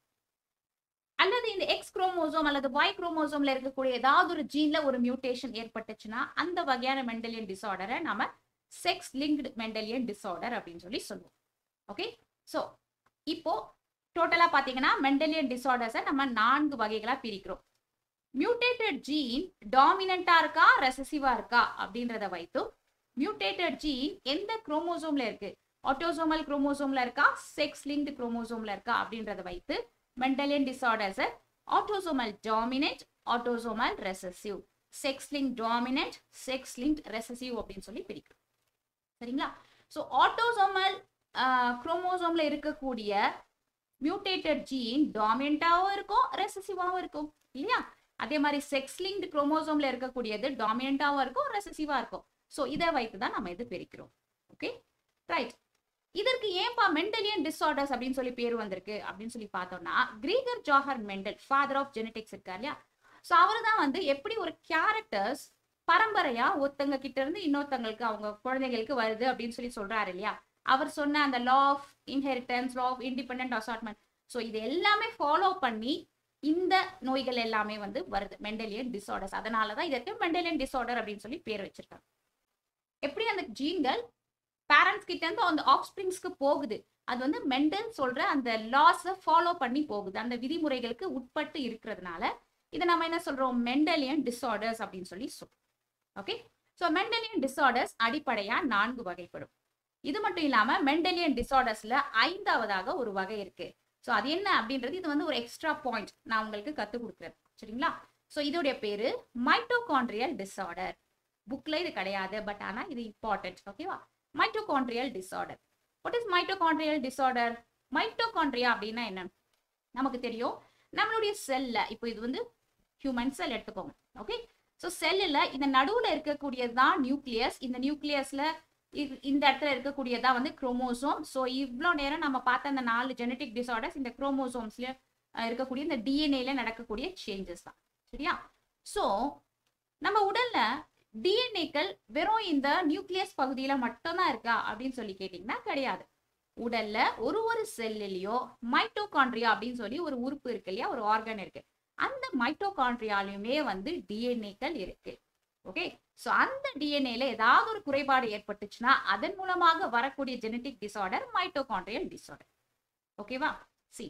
அல்லது இந்த எக்ஸ் குரோமோசோம் அல்லது ஒய் குரோமோசோம்ல இருக்கக்கூடிய ஏதாவது ஒரு ஜீன்ல ஒரு மியூட்டேஷன் ஏற்பட்டுச்சுன்னா அந்த வகையான மெண்டலியன் டிசார்டரை நாம செக்ஸ் லிங்க்டு மெண்டலியன் டிசார்டர் அப்படின்னு சொல்லி சொல்லுவோம் ஓகே ஸோ இப்போ டோட்டலா பாத்தீங்கன்னா மெண்டலியன் டிசார்டர்ஸை நம்ம நான்கு வகைகளா பிரிக்கிறோம் மியூட்டேட்டட் ஜீன் டாமினண்டா இருக்கா ரெசசிவா இருக்கா அப்படின்றத வைத்தும் மியூட்டேட்டட் ஜீன் எந்த குரோமோசோம்ல இருக்கு ஆட்டோசோமல் குரோமோசோம்ல இருக்கா செக்ஸ் லிங்க்டு குரோமோசோம்ல இருக்கா அப்படின்றத வைத்து மெண்டலியன் டிசார்டர்ஸை autosomal dominant autosomal recessive sex link dominant sex link recessive அப்படின்னு சொல்லி பிரிக்கிறோம் சரிங்களா ஸோ ஆட்டோசோமல் குரோமோசோம்ல இருக்கக்கூடிய மியூட்டேட்டட் ஜீன் டாமினண்டாவும் இருக்கும் ரெசசிவாவும் இருக்கும் இல்லையா அதே மாதிரி செக்ஸ் லிங்க்டு குரோமோசோம்ல இருக்கக்கூடியது டாமினண்டாவும் இருக்கும் ரெசசிவா இருக்கும் ஸோ இதை வைத்து தான் நம்ம இது பிரிக்கிறோம் ஓகே ரைட் இதற்கு ஏன்பா மெண்டலியன் டிசார்டர்ஸ் அப்படின்னு சொல்லி பேர் வந்திருக்கு அப்படின்னு சொல்லி பார்த்தோம்னா Gregor Johann Mendel father of genetics இருக்கார் இல்லையா ஸோ அவர் தான் வந்து எப்படி ஒரு கேரக்டர்ஸ் பரம்பரையா ஒருத்தங்க கிட்ட இருந்து இன்னொருத்தங்களுக்கு அவங்க குழந்தைங்களுக்கு வருது அப்படின்னு சொல்லி சொல்றாரு இல்லையா அவர் சொன்ன அந்த law of inheritance law of independent assortment so இது எல்லாமே ஃபாலோ பண்ணி இந்த நோய்கள் எல்லாமே வந்து வருது மெண்டலியன் டிசார்டர்ஸ் அதனால தான் இதற்கு மெண்டலியன் டிசார்டர் அப்படின்னு சொல்லி பேர் வச்சிருக்காங்க எப்படி அந்த ஜீன்கள் பேரண்ட்ஸ் கிட்ட இருந்து அந்த ஆஃப்ஸ்பிரிங்ஸ்க்கு போகுது அது வந்து மெண்டல் சொல்ற அந்த லாஸை ஃபாலோ பண்ணி போகுது அந்த விதிமுறைகளுக்கு உட்பட்டு இருக்கிறதுனால இதை நம்ம என்ன சொல்றோம் மெண்டலியன் டிசார்டர்ஸ் அப்படின்னு சொல்லி சொல்றோம் ஓகே ஸோ மெண்டலியன் டிசார்டர்ஸ் அடிப்படையா நான்கு வகைப்படும் இது மட்டும் இல்லாம மெண்டலியன் டிசார்டர்ஸ்ல ஐந்தாவதாக ஒரு வகை இருக்கு ஸோ அது என்ன அப்படின்றது இது வந்து ஒரு எக்ஸ்ட்ரா பாயிண்ட் நான் உங்களுக்கு கற்றுக் கொடுக்குறேன் சரிங்களா ஸோ இதோடைய பேரு மைட்டோகாண்ட்ரியல் டிசார்டர் புக்ல இது கிடையாது பட் ஆனா இது இம்பார்ட்டன்ட் ஓகேவா mitochondrial disorder what is mitochondrial disorder mitochondria அப்படின்னா என்ன நமக்கு தெரியும் நம்மளுடைய செல்ல இப்போ இது வந்து ஹியூமன் செல் எடுத்துக்கோங்க ஓகே ஸோ செல்லில் இந்த நடுவில் இருக்கக்கூடியது தான் நியூக்ளியஸ் இந்த நியூக்ளியஸில் இந்த இடத்துல இருக்கக்கூடியதா வந்து குரோமோசோம் ஸோ இவ்வளோ நேரம் நம்ம பார்த்த அந்த நாலு ஜெனட்டிக் டிசார்டர்ஸ் இந்த குரோமோசோம்ஸ்ல இருக்கக்கூடிய இந்த டிஎன்ஏல நடக்கக்கூடிய சேஞ்சஸ் தான் சரியா ஸோ நம்ம உடல்ல டிஎன்ஏக்கள் வெறும் இந்த நியூக்ளியஸ் பகுதியில மட்டும்தான் இருக்கா அப்படின்னு சொல்லி கேட்டிங்கன்னா கிடையாது உடல்ல ஒரு ஒரு செல்லுலயோ மைட்டோகாண்ட்ரியா அப்படின்னு சொல்லி ஒரு உறுப்பு இருக்கு இல்லையா ஒரு ஆர்கன் இருக்கு அந்த மைட்டோகாண்ட்ரியாலையுமே வந்து டிஎன்ஏக்கள் இருக்கு ஓகே ஸோ அந்த டிஎன்ஏல ஏதாவது ஒரு குறைபாடு ஏற்பட்டுச்சுன்னா அதன் மூலமாக வரக்கூடிய ஜெனட்டிக் டிசார்டர் மைட்டோகாண்ட்ரியல் டிசார்டர் ஓகேவா சி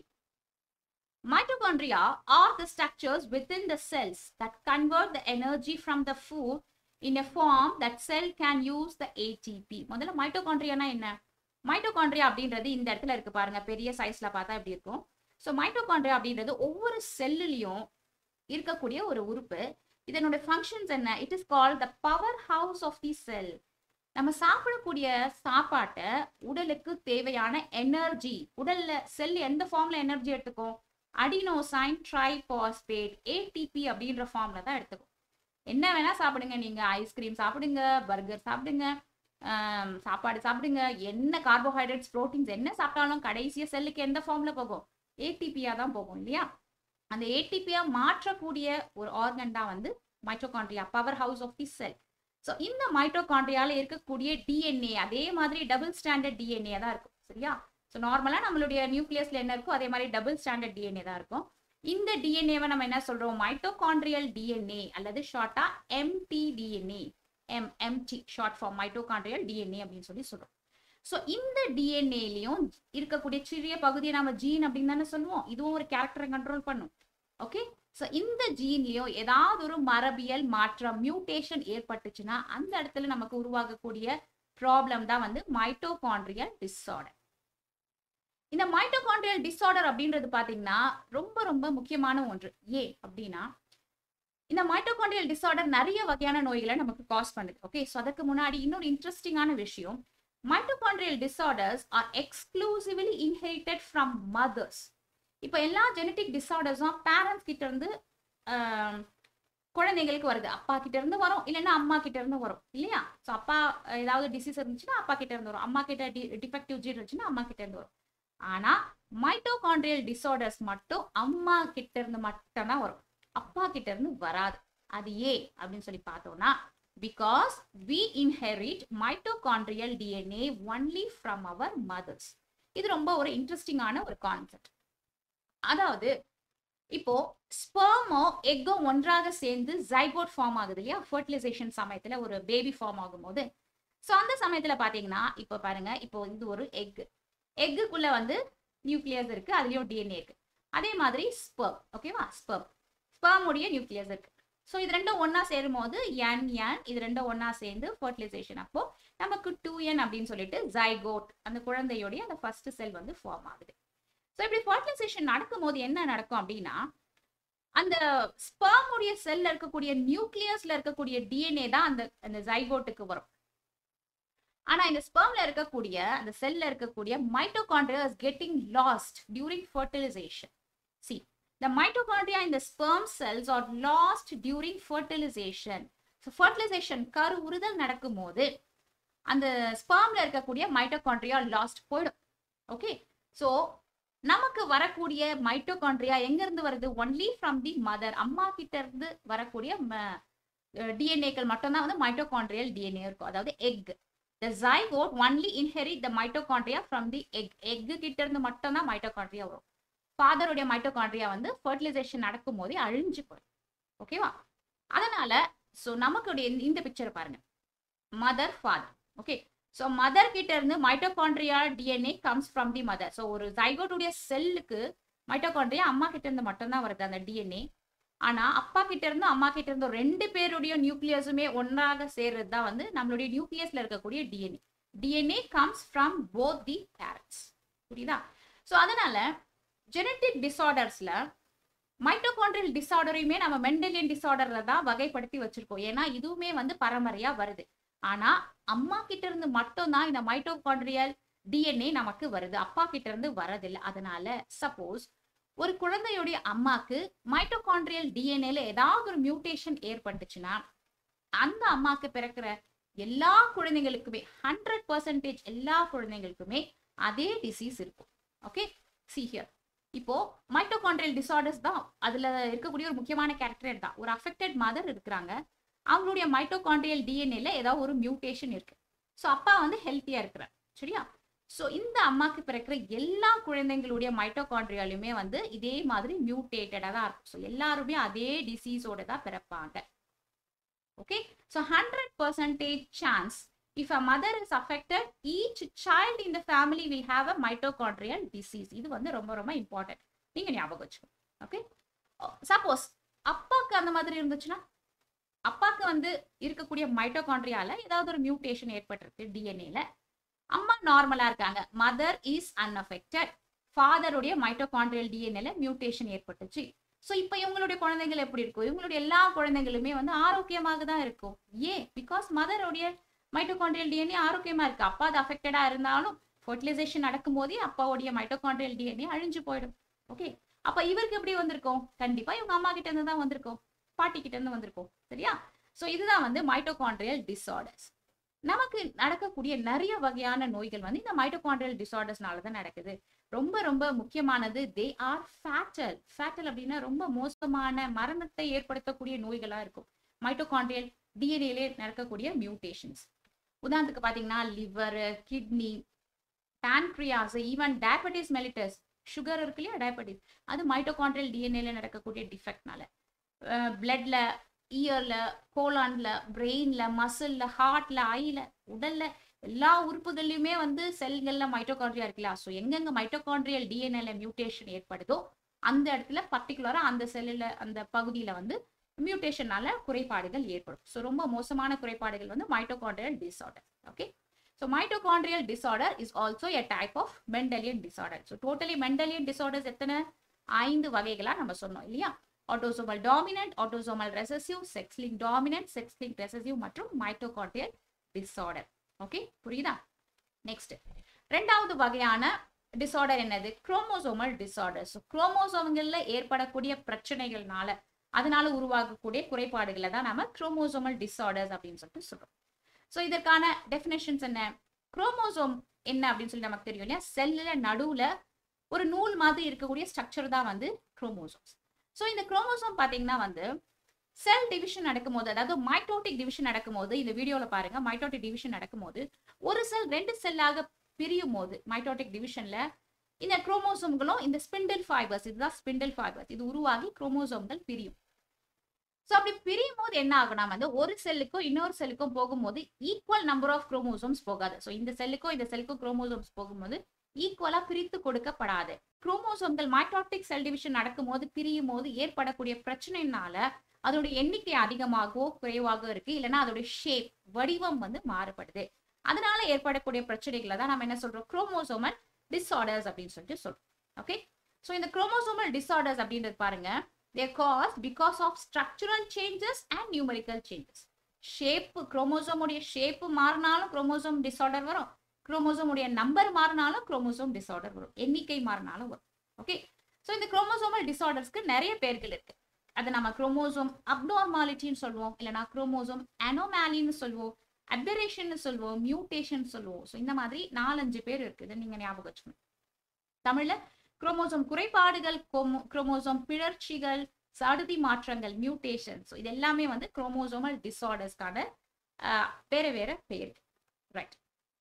Mitochondria are the structures within the cells that convert the energy from the food in a form that cell can use the ATP. முதல்ல மைட்டோகாண்ட்ரியானா என்ன மைட்டோகாண்ட்ரியா அப்படின்றது இந்த இடத்துல இருக்கு பாருங்க பெரிய சைஸ்ல பார்த்தா இப்படி இருக்கும் ஸோ மைட்டோகாண்ட்ரியா அப்படின்றது ஒவ்வொரு செல்லுலையும் இருக்கக்கூடிய ஒரு உறுப்பு இதனுடைய ஃபங்க்ஷன்ஸ் என்ன it is call the power house of the cell நம்ம சாப்பிடக்கூடிய சாப்பாட்டை உடலுக்கு தேவையான எனர்ஜி உடல்ல செல் எந்த ஃபார்ம்ல எனர்ஜி எடுத்துக்கும் அடினோசைன் ட்ரைபாஸ்பேட் ஏடிபி அப்படின்ற ஃபார்ம்ல தான் எடுத்துக்கும் என்ன வேணா சாப்பிடுங்க நீங்க ஐஸ்கிரீம் சாப்பிடுங்க பர்கர் சாப்பிடுங்க சாப்பாடு சாப்பிடுங்க என்ன கார்போஹைட்ரேட்ஸ் ப்ரோட்டீன்ஸ் என்ன சாப்பிட்டாலும் கடைசியா செல்லுக்கு எந்த ஃபார்ம்ல போகும் ஏடிபியா தான் போகும் இல்லையா அந்த ஏடிபியா மாற்றக்கூடிய ஒரு ஆர்கன் தான் வந்து mitochondria power house of the cell so இந்த மைட்டோகாண்ட்ரியால இருக்கக்கூடிய டிஎன்ஏ அதே மாதிரி டபுள் ஸ்டாண்டர்ட் டிஎன்ஏ தான் இருக்கும் சரியா ஸோ நார்மலாக நம்மளுடைய நியூக்ளியஸ்ல என்ன இருக்கோ அதே மாதிரி டபுள் ஸ்டாண்டர்ட் டிஎன்ஏ தான் இருக்கும் இந்த டிஎன்ஏவை நம்ம என்ன சொல்றோம் மைட்டோகாண்ட்ரியல் டிஎன்ஏ அல்லது ஷார்ட்டா MT DNA M MT short form mitochondrial DNA அப்படின்னு சொல்லி சொல்றோம் ஸோ இந்த டிஎன்ஏலையும் இருக்கக்கூடிய சிறிய பகுதியை நம்ம ஜீன் அப்படின்னு தானே சொல்லுவோம் இதுவும் ஒரு கேரக்டரை கண்ட்ரோல் பண்ணும் ஓகே ஸோ இந்த ஜீன்லயும் ஏதாவது ஒரு மரபியல் மாற்றம் மியூட்டேஷன் ஏற்பட்டுச்சுன்னா அந்த இடத்துல நமக்கு உருவாகக்கூடிய ப்ராப்ளம் தான் வந்து மைட்டோகாண்ட்ரியல் டிஸார்டர் இந்த மைட்டோகாண்ட்ரியல் டிஸார்டர் அப்படின்றது பாத்தீங்கன்னா ரொம்ப ரொம்ப முக்கியமான ஒன்று ஏன் அப்படின்னா இந்த மைட்டோகாண்ட்ரியல் டிஸார்டர் நிறைய வகையான நோய்களை நமக்கு காஸ் பண்ணுது ஓகே ஸோ அதுக்கு முன்னாடி இன்னொரு இன்ட்ரெஸ்டிங்கான விஷயம் mitochondrial disorders are exclusively inherited from mothers இப்போ எல்லா ஜெனட்டிக் டிஸார்டர்ஸும் பேரண்ட்ஸ் கிட்ட இருந்து குழந்தைங்களுக்கு வருது அப்பா கிட்ட இருந்து வரும் இல்லைன்னா அம்மா கிட்ட இருந்து வரும் இல்லையா ஸோ அப்பா அஹ், ஏதாவது டிசீஸ் இருந்துச்சுன்னா அப்பா கிட்ட இருந்து வரும் அம்மா கிட்ட டிஃபெக்டிவ் ஜீன் இருந்துச்சுன்னா அம்மா கிட்ட இருந்து வரும் ஆனா மைட்டோகாண்ட்ரியல் டிசார்டர்ஸ் மட்டும் அம்மா கிட்ட இருந்து மட்டும் தான் வரும் அப்பா கிட்ட இருந்து வராது அது ஏன் அப்படின்னு சொல்லி பார்த்தோம்னா because we inherit mitochondrial DNA only from our mothers இது ரொம்ப ஒரு இன்ட்ரெஸ்டிங்கான ஒரு கான்செப்ட் அதாவது இப்போ ஸ்பெர்மோ எக்கோ ஒன்றாக சேர்ந்து ஜைகோட் ஃபார்ம் ஆகுது இல்லையா ஃபர்டிலைசேஷன் சமயத்துல ஒரு பேபி ஃபார்ம் ஆகும்போது ஸோ அந்த சமயத்துல பாத்தீங்கன்னா இப்போ பாருங்க இப்போ இது ஒரு எக் எக்குக்குள்ள வந்து நியூக்ளியஸ் இருக்கு அதுலயும் டிஎன்ஏ இருக்கு அதே மாதிரி ஸ்பெர்ம் ஓகேவா ஸ்பெர்ம் ஸ்பெர்முடைய நியூக்ளியஸ் இருக்கு ஸோ இது ரெண்டும் ஒண்ணா சேரும் போது என் என் இது ரெண்டும் ஒண்ணா சேர்ந்து ஃபர்டிலைசேஷன் அப்போ நமக்கு டூ என் அப்படின்னு சொல்லிட்டு ஜைகோட் அந்த குழந்தையோடைய அந்த ஃபர்ஸ்ட் செல் வந்து ஃபார்ம் ஆகுது ஸோ இப்படி ஃபர்டிலைசேஷன் நடக்கும்போது என்ன நடக்கும் அப்படின்னா அந்த ஸ்பெர்முடைய செல்ல இருக்கக்கூடிய நியூக்ளியஸ்ல இருக்கக்கூடிய டிஎன்ஏ தான் அந்த அந்த ஜைகோட்டுக்கு வரும் ஆனா இந்த ஸ்பெர்ம்ல இருக்கக்கூடிய அந்த செல்ல இருக்கக்கூடிய mitochondria is getting lost during fertilisation சி the mitochondria in the sperm cells are lost during fertilization so fertilization கரு உறுதல் நடக்கும்போது அந்த ஸ்பெர்ம்ல இருக்கக்கூடிய மைட்டோகாண்ட்ரியா லாஸ்ட் போயிடும் ஓகே சோ நமக்கு வரக்கூடிய மைட்டோகாண்ட்ரியா எங்க இருந்து வருது ஒன்லி ஃப்ரம் தி மதர் அம்மா கிட்ட இருந்து வரக்கூடிய டிஎன்ஏக்கள் மட்டும்தான் வந்து மைட்டோகாண்ட்ரியல் டிஎன்ஏ இருக்கும் அதாவது egg the zygote only inherit the mitochondria from the egg egg கிட்ட இருந்து மட்டும்தான் மைட்டோகாண்ட்ரியா வரும் ஃபாதருடைய மைட்டோகாண்ட்ரியா வந்து ஃபர்டிலைசேஷன் நடக்கும் போதே அழிஞ்சு போயிடும் ஓகேவா அதனால ஸோ நமக்குடைய இந்த- இந்த பிக்சர் பாருங்க mother father okay so mother கிட்ட இருந்து mitochondria DNA comes from the mother so ஒரு ஜைகோட்டுடைய செல்லுக்கு மைட்டோகாண்ட்ரியா அம்மா கிட்ட இருந்து மட்டும்தான் வருது அந்த டிஎன்ஏ ஆனா அப்பா கிட்ட இருந்து அம்மா கிட்ட இருந்து ரெண்டு பேருடைய நியூக்ளியஸுமே ஒன்றாக சேர்றது தான் வந்து நம்மளுடைய நியூக்ளியஸ்ல இருக்கக்கூடிய DNA DNA comes from both the parents புரியுதா ஸோ அதனால ஜெனட்டிக் டிசார்டர்ஸ்ல மைட்டோகாண்ட்ரியல் டிசார்டரையுமே நம்ம மெண்டலியன் டிசார்டர்ல தான் வகைப்படுத்தி வச்சிருக்கோம் ஏன்னா இதுவுமே வந்து பரம்பரையா வருது ஆனா அம்மா கிட்ட இருந்து மட்டும்தான் இந்த மைட்டோகாண்ட்ரியல் டிஎன்ஏ நமக்கு வருது அப்பா கிட்ட இருந்து வரதில்லை அதனால சப்போஸ் ஒரு குழந்தையுடைய அம்மாக்கு மைட்டோகாண்ட்ரியல் டிஎன்ஏல ஏதாவது ஒரு மியூட்டேஷன் ஏற்பட்டுச்சுன்னா அந்த அம்மாக்கு பிறக்கிற எல்லா குழந்தைங்களுக்குமே ஹண்ட்ரட் பர்சன்டேஜ் எல்லா குழந்தைங்களுக்குமே அதே டிசீஸ் இருக்கும் ஓகே சி ஹியர் இப்போ மைட்டோகாண்ட்ரியல் டிசார்டர்ஸ் தான் அதுல இருக்கக்கூடிய ஒரு முக்கியமான கேரக்டர் தான் ஒரு அஃபெக்டட் மதர் இருக்கிறாங்க அவங்களுடைய மைட்டோகாண்ட்ரியல் டிஎன்ஏல ஏதாவது ஒரு மியூட்டேஷன் இருக்கு ஸோ அப்பா வந்து ஹெல்த்தியா இருக்கிறார் சரியா ஸோ இந்த அம்மாக்கு பிறக்கிற எல்லா குழந்தைங்களுடைய மைட்டோகாண்ட்ரியாலுமே வந்து இதே மாதிரி மியூட்டேட்டடாக தான் இருக்கும் ஸோ எல்லாருமே அதே டிசீஸோட தான் பிறப்பாங்க okay so hundred percentage chance if a mother is affected each child in the family will have a mitochondrial disease இது வந்து ரொம்ப ரொம்ப இம்பார்ட்டன்ட் நீங்க ஞாபகம் வச்சுக்கணும் ஓகே சப்போஸ் அப்பாக்கு அந்த மாதிரி இருந்துச்சுன்னா அப்பாக்கு வந்து இருக்கக்கூடிய மைட்டோகாண்ட்ரியால ஏதாவது ஒரு மியூட்டேஷன் ஏற்பட்டிருக்கு டிஎன்ஏல அம்மா நார்மலா இருக்காங்க மதர் இஸ் அன்அஃபெக்டட் ஃபாதருடைய மைட்டோகாண்ட்ரியல் டிஎன்ஏல மியூட்டேஷன் ஏற்பட்டுச்சு ஸோ இப்போ இவங்களுடைய குழந்தைகள் எப்படி இருக்கும் இவங்களுடைய எல்லா குழந்தைகளுமே வந்து ஆரோக்கியமாக தான் இருக்கும் ஏன் பிகாஸ் மதருடைய மைட்டோகாண்ட்ரியல் டிஎன்ஏ ஆரோக்கியமா இருக்கு அப்பா அது அஃபெக்டடா இருந்தாலும் ஃபர்டிலைசேஷன் நடக்கும் போதே அப்பாவுடைய மைட்டோகாண்ட்ரியல் டிஎன்ஏ அழிஞ்சு போயிடும் ஓகே அப்ப இவருக்கு எப்படி வந்திருக்கும் கண்டிப்பா இவங்க அம்மா கிட்ட இருந்து தான் வந்திருக்கும் பாட்டி கிட்ட இருந்து வந்திருக்கும் சரியா சோ இதுதான் வந்து மைட்டோகாண்ட்ரியல் டிசார்டர்ஸ் நமக்கு நடக்கக்கூடிய நிறைய வகையான நோய்கள் வந்து இந்த மைட்டோகாண்ட்ரியல் டிசார்டர்ஸ்னால தான் நடக்குது ரொம்ப ரொம்ப முக்கியமானது தே ஆர் ஃபேட்டல் ஃபேட்டல் அப்படின்னா ரொம்ப மோசமான மரணத்தை ஏற்படுத்தக்கூடிய நோய்களா இருக்கும் மைட்டோகாண்ட்ரியல் டிஎன்ஏலே நடக்கக்கூடிய மியூட்டேஷன்ஸ் உதாரணத்துக்கு பாத்தீங்கன்னா liver kidney pancreas even diabetes mellitus sugar இருக்கு இல்லையா டயபெட்டிஸ் அது மைட்டோகாண்ட்ரியல் டிஎன்ஏல நடக்கக்கூடிய டிஃபெக்ட்னால பிளட்ல இயர்ல கோலான்ல பிரெயின்ல மசில்ல ஹார்ட்ல ஐல உடல்ல எல்லா உறுப்புகள்லயுமே வந்து செல்கள்ல மைட்டோகாண்ட்ரியா இருக்குல்ல ஸோ எங்கெங்க மைட்டோகாண்ட்ரியல் டிஎன்ஏல மியூட்டேஷன் ஏற்படுதோ அந்த இடத்துல பர்டிகுலரா அந்த செல்லுல அந்த பகுதியில வந்து மியூட்டேஷனால குறைபாடுகள் ஏற்படும் ஸோ ரொம்ப மோசமான குறைபாடுகள் வந்து mitochondrial disorder okay so mitochondrial disorder is also a type of Mendelian disorder so totally Mendelian disorders எத்தனை ஐந்து வகைகளா நம்ம சொன்னோம் இல்லையா autosomal dominant autosomal recessive sex link dominant sex link recessive மற்றும் மைட்டோகாண்ட்ரியல் டிசார்டர் ஓகே புரியுதா நெக்ஸ்ட் ரெண்டாவது வகையான டிசார்டர் என்னது குரோமோசோமல் டிசார்டர் ஸோ குரோமோசோம்கள்ல ஏற்படக்கூடிய பிரச்சனைகள்னால அதனால உருவாகக்கூடிய குறைபாடுகளை தான் நாம குரோமோசோமல் டிஸார்டர்ஸ் அப்படின்னு சொல்லிட்டு சொல்றோம் ஸோ இதற்கான டெஃபினேஷன்ஸ் என்ன குரோமோசோம் என்ன அப்படின்னு சொல்லி நமக்கு தெரியும் இல்லையா செல்லுல நடுவுல ஒரு நூல் மாதிரி இருக்கக்கூடிய ஸ்ட்ரக்சர் தான் வந்து குரோமோசோம்ஸ் ஸோ இந்த குரோமோசோம் பார்த்தீங்கன்னா வந்து செல் டிவிஷன் நடக்கும்போது அதாவது மைட்டோட்டிக் டிவிஷன் நடக்கும்போது இந்த வீடியோல பாருங்க மைட்டோட்டிக் டிவிஷன் நடக்கும்போது ஒரு செல் ரெண்டு செல்லாக பிரியும் போது மைட்டோட்டிக் டிவிஷன்ல இந்த குரோமோசோம்களும் இந்த ஸ்பிண்டில் ஃபைபர்ஸ் இதுதான் ஸ்பிண்டில் ஃபைபர்ஸ் இது உருவாகி குரோமோசோம்கள் பிரியும் ஸோ அப்படி பிரியும் போது என்ன ஆகும்னா வந்து ஒரு செல்லுக்கும் இன்னொரு செல்லுக்கும் போகும்போது ஈக்குவல் நம்பர் ஆஃப் குரோமோசோம்ஸ் போகாது ஸோ இந்த செல்லுக்கும் இந்த செல்லுக்கும் குரோமோசோம்ஸ் போகும்போது ஈக்குவலா பிரித்து கொடுக்கப்படாது குரோமோசோம்கள் மைட்டோட்டிக் செல் டிவிஷன் நடக்கும்போது பிரியும் போது ஏற்படக்கூடிய பிரச்சனைனால அதோட எண்ணிக்கை அதிகமாகவோ குறைவாகவோ இருக்கு இல்லைன்னா அதோட ஷேப் வடிவம் வந்து மாறுபடுது அதனால ஏற்படக்கூடிய பிரச்சனைகளை தான் நம்ம என்ன சொல்றோம் குரோமோசோமல் டிஸார்டர்ஸ் அப்படின்னு சொல்லிட்டு சொல்றோம் ஓகே ஸோ இந்த குரோமோசோமல் டிஸார்டர்ஸ் அப்படின்றது பாருங்க they cause because of structural changes and numerical changes shape குரோமோசோமுடைய ஷேப்பு மாறினாலும் குரோமோசோம் டிஸார்டர் வரும் குரோமோசோமுடைய நம்பர் மாறினாலும் குரோமோசோம் டிஸார்டர் வரும் எண்ணிக்கை மாறினாலும் வரும் ஓகே ஸோ இந்த குரோமோசோமல் டிஸார்டர்ஸ்க்கு நிறைய பேர்கள் இருக்கு அதை நம்ம குரோமோசோம் அப்நார்மாலிட்டின்னு சொல்லுவோம் இல்லைனா குரோமோசோம் அனோமேலின்னு சொல்லுவோம் அபரேஷன் சொல்லுவோம் மியூட்டேஷன் சொல்லுவோம் ஸோ இந்த மாதிரி நாலஞ்சு பேர் இருக்குது நீங்க ஞாபகம் வச்சுக்கணும் தமிழ்ல குரோமோசோம் குறைபாடுகள் குரோமோசோம் பிழற்சிகள் சடுதி மாற்றங்கள் மியூட்டேஷன் ஸோ இது எல்லாமே வந்து குரோமோசோமல் டிஸார்டர்ஸ்க்கான வேற வேற பேர் ரைட்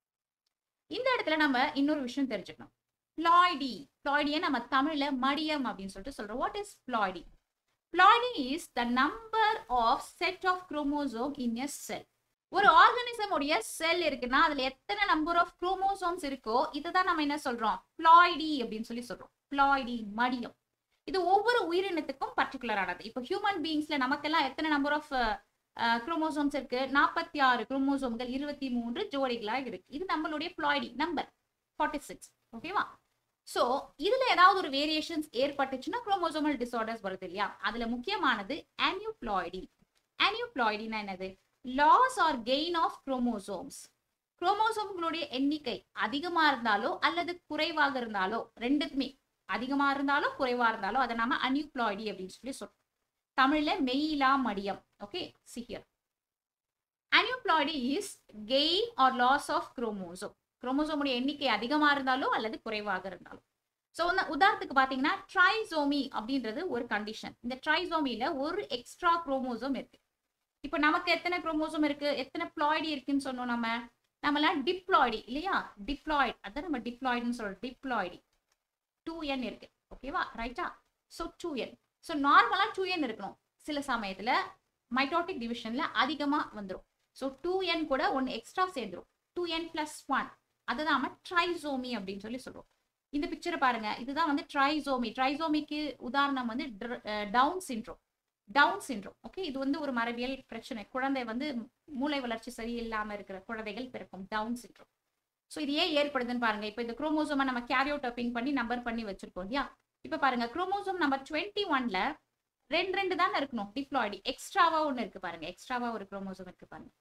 இந்த இடத்துல நம்ம இன்னொரு விஷயம் தெரிஞ்சுக்கணும் பிளாய்டி பிளாய்டியை நம்ம தமிழ்ல மடியம் அப்படின்னு சொல்லிட்டு சொல்றோம் what is ploidy ploidy is the number of set of chromosome in a cell ஒரு ஆர்கானிசம் உடைய செல் இருக்குன்னா அதுல எத்தனை நம்பர் ஆஃப் குரோமோசோம்ஸ் இருக்கோ இதுதான் நம்ம என்ன சொல்றோம் பிளாய்டி அப்படின்னு சொல்லி சொல்றோம் பிளாய்டி மடியம் இது ஒவ்வொரு உயிரினத்துக்கும் பர்டிகுலரானது இப்போ ஹியூமன் பீயிங்ஸ்ல நமக்கெல்லாம் எத்தனை நம்பர் ஆஃப் குரோமோசோம்ஸ் இருக்கு நாற்பத்தி ஆறு குரோமோசோம்கள் இருபத்தி மூன்று ஜோடிகளா இருக்கு இது நம்மளுடைய பிளாய்டி நம்பர் ஃபார்ட்டி சிக்ஸ் ஓகேவா சோ இதுல ஏதாவது ஒரு வேரியேஷன்ஸ் ஏற்பட்டுச்சுன்னா குரோமோசோமல் டிசார்டர்ஸ் வருது இல்லையா அதுல முக்கியமானது ஆனியூப்ளாய்டி ஆனியூப்ளாய்டினா என்னது loss or gain of chromosomes குரோமோசோம்களுடைய எண்ணிக்கை அதிகமா இருந்தாலோ அல்லது குறைவாக இருந்தாலோ ரெண்டுக்குமே அதிகமா இருந்தாலும் குறைவா இருந்தாலும் அதை நாம அனியூப்ளாய்டி அப்படின்னு சொல்லி சொல்றோம் தமிழ்ல மெயிலா மடியம் okay see here aneuploidy is gain or loss of chromosome குரோமோசோமுடைய எண்ணிக்கை அதிகமா இருந்தாலும் அல்லது குறைவாக இருந்தாலும் ஸோ உதாரணத்துக்கு பார்த்தீங்கன்னா ட்ரைசோமி அப்படின்றது ஒரு கண்டிஷன் இந்த ட்ரைசோமியில ஒரு எக்ஸ்ட்ரா குரோமோசோம் இருக்கு இப்போ நமக்கு எத்தனை குரோமோசோம் இருக்கு எத்தனை பிளாய்டி இருக்குன்னு சொன்னோம் நம்ம நம்மளாம் டிப்ளாய்டி இல்லையா டிப்ளாய்ட் அதான் நம்ம டிப்ளாய்டுன்னு சொல்றோம் டிப்ளாய்டி டூ என் இருக்கு ஓகேவா ரைட்டா ஸோ டூ என் ஸோ நார்மலாக டூ என் இருக்கணும் சில சமயத்தில் மைட்டோட்டிக் டிவிஷனில் அதிகமாக வந்துடும் ஸோ டூ என் கூட ஒன்று எக்ஸ்ட்ரா சேர்ந்துரும் டூ என் பிளஸ் ஒன் அதை தான் நம்ம ட்ரைசோமி அப்படின்னு சொல்லி சொல்றோம் இந்த பிக்சரை பாருங்க இதுதான் வந்து ட்ரைசோமி ட்ரைசோமிக்கு உதாரணம் வந்து Down syndrome Down syndrome okay இது வந்து ஒரு மரபியல் பிரச்சனை குழந்தை வந்து மூளை வளர்ச்சி சரியில்லாம இருக்கிற குழந்தைகள் பிறக்கும் டவுன் சின்ட்ரோம் ஸோ இது ஏன் ஏற்படுதுன்னு பாருங்க இப்போ இந்த குரோமோசோமை நம்ம கேரியோ டப்பிங் பண்ணி நம்பர் பண்ணி வச்சிருக்கோம் இல்லையா இப்போ பாருங்க குரோமோசோம் நம்பர் டுவெண்ட்டி ஒன்ல ரெண்டு ரெண்டு தானே இருக்கணும் டிப்ளாய்டி எக்ஸ்ட்ராவா ஒன்று இருக்கு பாருங்க எக்ஸ்ட்ராவா ஒரு குரோமோசோம் இருக்கு பாருங்க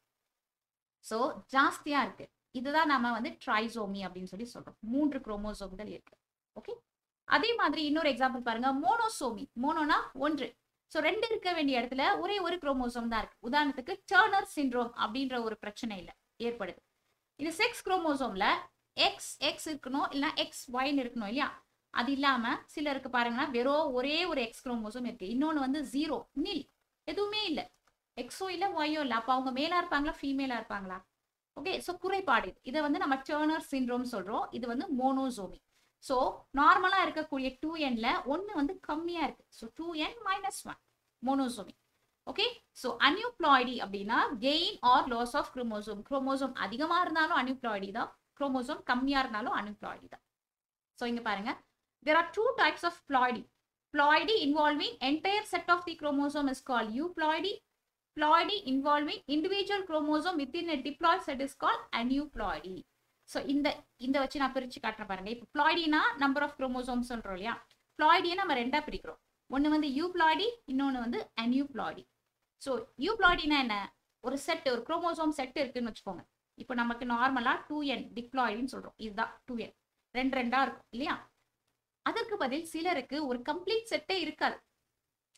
ஸோ ஜாஸ்தியா இருக்கு இதுதான் நம்ம வந்து ட்ரைசோமி அப்படின்னு சொல்லி சொல்றோம் மூன்று குரோமோசோம்கள் இருக்கு ஓகே அதே மாதிரி இன்னொரு எக்ஸாம்பிள் பாருங்க மோனோசோமி மோனோனா ஒன்று ஸோ ரெண்டு இருக்க வேண்டிய இடத்துல ஒரே ஒரு குரோமோசோம் தான் இருக்கு உதாரணத்துக்கு டர்னர் சிண்ட்ரோம் அப்படின்ற ஒரு பிரச்சனை இல்லை ஏற்படுது இது செக்ஸ் குரோமோசோம்ல எக்ஸ் எக்ஸ் இருக்கணும் இல்லைன்னா எக்ஸ் ஒய்னு இருக்கணும் இல்லையா அது இல்லாம சிலருக்கு பாருங்கன்னா வெறும் ஒரே ஒரு எக்ஸ் குரோமோசோம் இருக்கு இன்னொன்று வந்து ஜீரோ நில் எதுவுமே இல்லை எக்ஸோ இல்லை ஒய்யோ இல்லை அப்போ அவங்க மேலா இருப்பாங்களா ஃபீமேலா இருப்பாங்களா ஓகே ஸோ குறைபாடு இது இதை வந்து நம்ம டேர்னர் சிண்ட்ரோம் சொல்றோம் இது வந்து மோனோசோமி ஸோ நார்மலா இருக்கக்கூடிய டூ என்ல ஒன்று வந்து கம்மியா இருக்கு so two n minus one monosomy okay so aneuploidy அப்படின்னா gain or loss of chromosome chromosome அதிகமா இருந்தாலும் அன்யூப்ளாய்டி தான் குரோமோசோம் கம்மியா இருந்தாலும் அன்யூப்ளாய்டி தான் ஸோ இங்க பாருங்க there are two types of ploidy ploidy involving entire set of the chromosome is called euploidy ploidy involving individual chromosome within a diploid set is called aneuploidy so இந்த இந்த வச்சு நான் பிரிச்சு காட்டுறேன் பாருங்க இப்போ பிளாய்டினா நம்பர் ஆஃப் குரோமோசோம் சொல்றோம் இல்லையா பிளாய்டியை நம்ம ரெண்டா பிரிக்கிறோம் ஒன்று வந்து யூப்ளாய்டி இன்னொன்று வந்து அன்யூப்ளாய்டி ஸோ யூப்ளாய்டினா என்ன ஒரு செட் ஒரு குரோமோசோம் செட் இருக்குன்னு வச்சுக்கோங்க இப்போ நமக்கு நார்மலா டூ என் டிப்ளாய்டின்னு சொல்றோம் இதுதான் டூ என் ரெண்டு ரெண்டா இருக்கும் இல்லையா அதற்கு பதில் சிலருக்கு ஒரு கம்ப்ளீட் செட்டே இருக்காது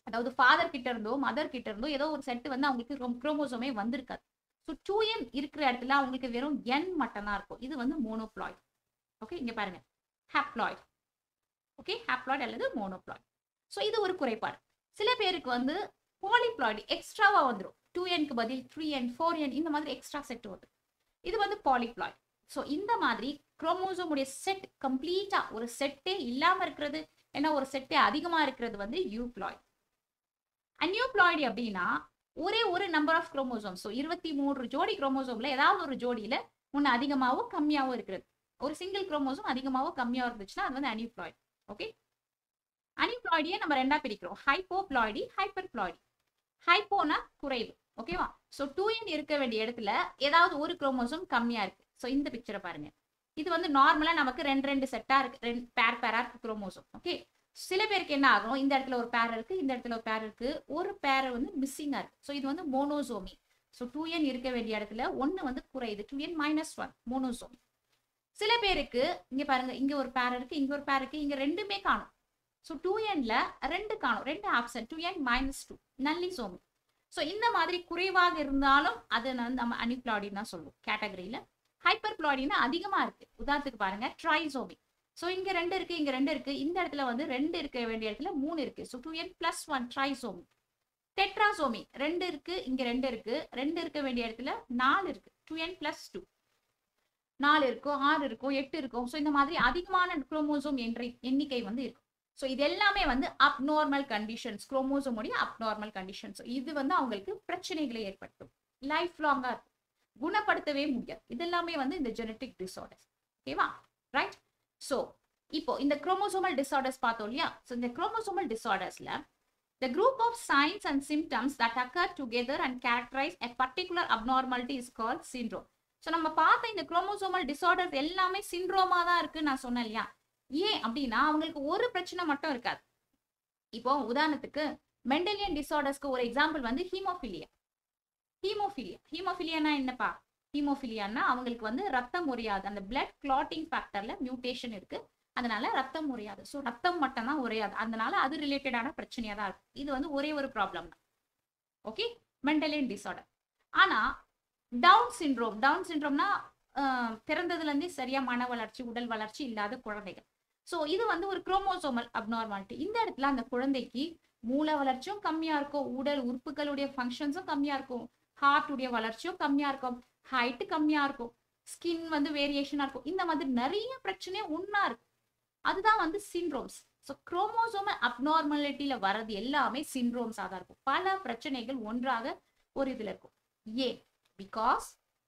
அதாவது ஃபாதர் கிட்ட இருந்தோ மதர் கிட்ட இருந்தோ ஏதோ ஒரு செட் வந்து அவங்களுக்கு குரோமோசோமே வந்திருக்காது ஸோ டூ என் இருக்கிற இடத்துல அவங்களுக்கு வெறும் என் மட்டும் தான் இருக்கும் இது வந்து மோனோப்ளாய்ட் ஓகே இங்க பாருங்க ஹாப்ளாய்ட் ஓகே ஹாப்ளாய்ட் அல்லது மோனோப்ளாய்ட் ஸோ இது ஒரு குறைபாடு சில பேருக்கு வந்து பாலிப்ளாய்டு எக்ஸ்ட்ராவா வந்துடும் டூ என்க்கு பதில் த்ரீ என் ஃபோர் என் இந்த மாதிரி எக்ஸ்ட்ரா செட் வரும் இது வந்து பாலிப்ளாய்ட் ஸோ இந்த மாதிரி குரோமோசோம் உடைய செட் கம்ப்ளீட்டா ஒரு செட்டே இல்லாம இருக்கிறது ஏன்னா ஒரு செட்டே அதிகமா இருக்கிறது வந்து யூப்ளாய்ட் அன்யூப்ளாய்டு அப்படின்னா ஒரே ஒரு நம்பர் ஆஃப் குரோமோசோம் ஸோ இருபத்தி மூன்று ஜோடி குரோமோசோம்ல ஏதாவது ஒரு ஜோடியில ஒன்று அதிகமாகவும் கம்மியாகவும் இருக்கிறது ஒரு சிங்கிள் குரோமோசோம் அதிகமாகவும் கம்மியாக இருந்துச்சுன்னா அது வந்து அன்யூப்ளாய்டு ஓகே அன்யூப்ளாய்டியை நம்ம ரெண்டா பிரிக்கிறோம் ஹைப்போப்ளாய்டி ஹைப்பர் பிளாய்டி ஹைப்போனா குறைவு ஓகேவா ஸோ டூ என் இருக்க வேண்டிய இடத்துல ஏதாவது ஒரு குரோமோசோம் கம்மியா இருக்கு ஸோ இந்த பிக்சரை பாருங்க இது வந்து நார்மலா நமக்கு ரெண்டு ரெண்டு செட்டா இருக்கு ரெண்டு பேர் பேரா இருக்கு குரோமோசோம் ஓகே சில பேருக்கு என்ன ஆகும் இந்த இடத்துல ஒரு பேர் இருக்கு இந்த இடத்துல ஒரு பேர் இருக்கு ஒரு பேர் வந்து மிஸ்ஸிங்கா இருக்கு ஸோ இது வந்து மோனோசோமி ஸோ டூ என் இருக்க வேண்டிய இடத்துல ஒன்னு வந்து குறையுது two n minus one monosomy சில பேருக்கு இங்க பாருங்க இங்க ஒரு பேர் இருக்கு இங்க ஒரு பேர் இருக்கு இங்க ரெண்டுமே காணும் ஸோ டூ என்ல ரெண்டு காணும் ரெண்டு option two n minus two nullisomy so இந்த மாதிரி குறைவாக இருந்தாலும் அதை வந்து நம்ம அனிப்ளாடின்னு தான் சொல்லுவோம் கேட்டகரியில ஹைப்பர் பிளாடினா அதிகமா இருக்கு உதாரணத்துக்கு பாருங்க ட்ரைசோமி ஸோ இங்க ரெண்டு இருக்கு இங்க ரெண்டு இருக்கு இந்த இடத்துல வந்து ரெண்டு இருக்க வேண்டிய இடத்துல மூணு இருக்கு so two n plus one trisomy tetrasomy ரெண்டு இருக்கு இங்க ரெண்டு இருக்கு ரெண்டு இருக்க வேண்டிய இடத்துல நாலு இருக்கு டூ என் பிளஸ் டூ நாலு இருக்கும் ஆறு இருக்கும் எட்டு இருக்கும் ஸோ இந்த மாதிரி அதிகமான குரோமோசோம் என்ற எண்ணிக்கை வந்து இருக்கும் ஸோ இது எல்லாமே வந்து அப்நார்மல் கண்டிஷன்ஸ் குரோமோசோமுடைய அப்நார்மல் கண்டிஷன்ஸ் இது வந்து அவங்களுக்கு பிரச்சனைகளை ஏற்படுத்தும் லைஃப் லாங்கா இருக்கும் குணப்படுத்தவே முடியாது இது எல்லாமே வந்து இந்த ஜெனட்டிக் டிசார்டர்ஸ் ஓகேவா ரைட் ஸோ இப்போ இந்த குரோமோசோமல் டிசார்டர்ஸ் பார்த்தோம் இல்லையா ஸோ இந்த குரோமோசோமல் டிசார்டர்ஸ்ல The group of signs and symptoms that occur together and characterize a particular abnormality is called syndrome. So நம்ம பார்த்த இந்த குரோமோசோமல் டிசார்டர்ஸ் எல்லாமே சிண்ட்ரோமா தான் இருக்குன்னு நான் சொன்னேன் இல்லையா ஏன் அப்படின்னா அவங்களுக்கு ஒரு பிரச்சனை மட்டும் இருக்காது இப்போ உதாரணத்துக்கு மெண்டலியன் டிசார்டர்ஸ்க்கு ஒரு எக்ஸாம்பிள் வந்து ஹீமோஃபிலியா ஹீமோஃபிலியா ஹீமோஃபிலியானா என்னப்பா ஹீமோஃபிலியானா அவங்களுக்கு வந்து ரத்தம் உரையாது அந்த பிளட் கிளாட்டிங் ஃபேக்டர்ல மியூட்டேஷன் இருக்கு அதனால ரத்தம் உரையாது ஸோ ரத்தம் மட்டும் தான் உரையாது அதனால அது ரிலேட்டடான பிரச்சனையா தான் இருக்கும் இது வந்து ஒரே ஒரு ப்ராப்ளம் தான் ஓகே மெண்டலியன் டிசார்டர் ஆனா டவுன் சிண்ட்ரோம் டவுன் சிண்ட்ரோம்னா பிறந்ததுல இருந்தே சரியா மன வளர்ச்சி உடல் வளர்ச்சி இல்லாத குழந்தைகள் ஸோ இது வந்து ஒரு குரோமோசோமல் அப்நார்மாலிட்டி இந்த இடத்துல அந்த குழந்தைக்கு மூல வளர்ச்சியும் கம்மியா இருக்கும் உடல் உறுப்புகளுடைய ஃபங்க்ஷன்ஸும் கம்மியா இருக்கும் ஹார்ட்டுடைய வளர்ச்சியும் கம்மியா இருக்கும் ஹைட்டு கம்மியா இருக்கும் ஸ்கின் வந்து வேரியேஷனா இருக்கும் இந்த மாதிரி நிறைய பிரச்சனையும் ஒன்னா இருக்கும் அதுதான் வந்து சிண்ட்ரோம்ஸ் ஸோ குரோமோசோமல் அப்நார்மாலிட்டியில வர்றது எல்லாமே சிண்ட்ரோம்ஸாக தான் இருக்கும் பல பிரச்சனைகள் ஒன்றாக ஒரு இதுல இருக்கும் ஏன் பிகாஸ்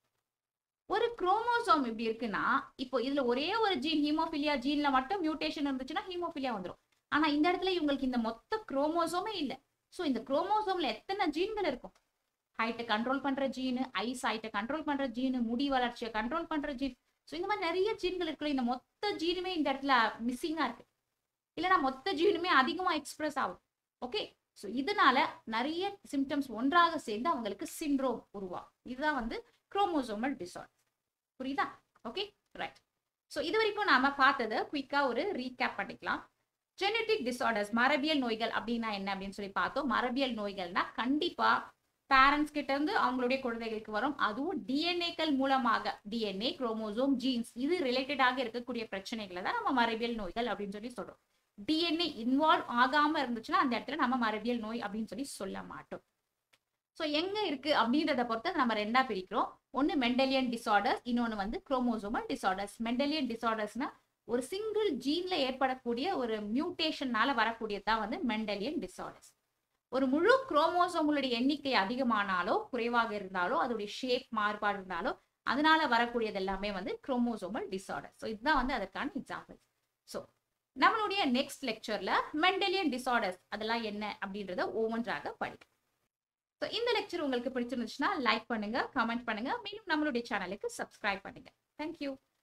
ஒரு குரோமோசோம் இப்படி இருக்குன்னா இப்போ இதுல ஒரே ஒரு ஜீன் ஹீமோஃபிலியா ஜீன்ல மட்டும் மியூட்டேஷன் இருந்துச்சுன்னா ஹீமோஃபிலியா வந்துடும் ஆனா இந்த இடத்துல இவங்களுக்கு இந்த மொத்த குரோமோசோமே இல்லை ஸோ இந்த குரோமோசோம்ல எத்தனை ஜீன்கள் இருக்கும் ஹைட்டை கண்ட்ரோல் பண்ற ஜீனு ஐஸ் ஹைட்டை கண்ட்ரோல் பண்ற ஜீனு முடி வளர்ச்சியை கண்ட்ரோல் பண்ற ஜீன் ஸோ இந்த மாதிரி நிறைய ஜீன்கள் இருக்குல்ல இந்த மொத்த ஜீனுமே இந்த இடத்துல மிஸ்ஸிங்கா இருக்கு இல்லைன்னா மொத்த ஜீனுமே அதிகமா எக்ஸ்பிரஸ் ஆகும் ஓகே ஸோ இதனால நிறைய சிம்டம்ஸ் ஒன்றாக சேர்ந்து அவங்களுக்கு சிண்ட்ரோம் உருவாகும் இதுதான் வந்து குரோமோசோமல் டிசார்டர் புரியுதா ஓகே ரைட் ஸோ இது வரைக்கும் நாம பார்த்ததை குயிக்கா ஒரு ரீகேப் பண்ணிக்கலாம் ஜெனட்டிக் டிசார்டர்ஸ் மரபியல் நோய்கள் அப்படின்னா என்ன அப்படின்னு சொல்லி பார்த்தோம் மரபியல் நோய்கள்னா கண்டிப்பா பேரண்ட்ஸ் கிட்ட இருந்து அவங்களுடைய குழந்தைகளுக்கு வரும் அதுவும் டிஎன்ஏக்கள் மூலமாக டிஎன்ஏ குரோமோசோம் ஜீன்ஸ் இது ரிலேட்டடாக இருக்கக்கூடிய பிரச்சனைகளை தான் நம்ம மரபியல் நோய்கள் அப்படின்னு சொல்லி சொல்றோம் டிஎன்ஏ இன்வால்வ் ஆகாம இருந்துச்சுன்னா அந்த இடத்துல நம்ம மரபியல் நோய் அப்படின்னு சொல்லி சொல்ல மாட்டோம் ஸோ எங்க இருக்கு அப்படின்றத பொறுத்து நம்ம ரெண்டா பிரிக்கிறோம் ஒன்னு மெண்டலியன் டிசார்டர்ஸ் இன்னொன்னு வந்து குரோமோசோமல் டிசார்டர்ஸ் மெண்டலியன் டிசார்டர்ஸ்னா ஒரு சிங்கிள் ஜீன்ல ஏற்படக்கூடிய ஒரு மியூட்டேஷன்னால வரக்கூடியது தான் வந்து மெண்டலியன் டிசார்டர்ஸ் ஒரு முழு குரோமோசோம்களுடைய எண்ணிக்கை அதிகமானாலோ குறைவாக இருந்தாலோ அதோடைய ஷேப் மாறுபாடு இருந்தாலோ அதனால வரக்கூடியது எல்லாமே வந்து குரோமோசோமல் டிசார்டர் ஸோ இதுதான் வந்து அதற்கான எக்ஸாம்பிள் ஸோ நம்மளுடைய நெக்ஸ்ட் லெக்சர்ல மெண்டலியன் டிசார்டர்ஸ் அதெல்லாம் என்ன அப்படின்றத ஒவ்வொன்றாக படிக்கும் ஸோ இந்த லெக்சர் உங்களுக்கு பிடிச்சிருந்துச்சுன்னா லைக் பண்ணுங்க கமெண்ட் பண்ணுங்க மேலும் நம்மளுடைய சேனலுக்கு சப்ஸ்கிரைப் பண்ணுங்க தேங்க்யூ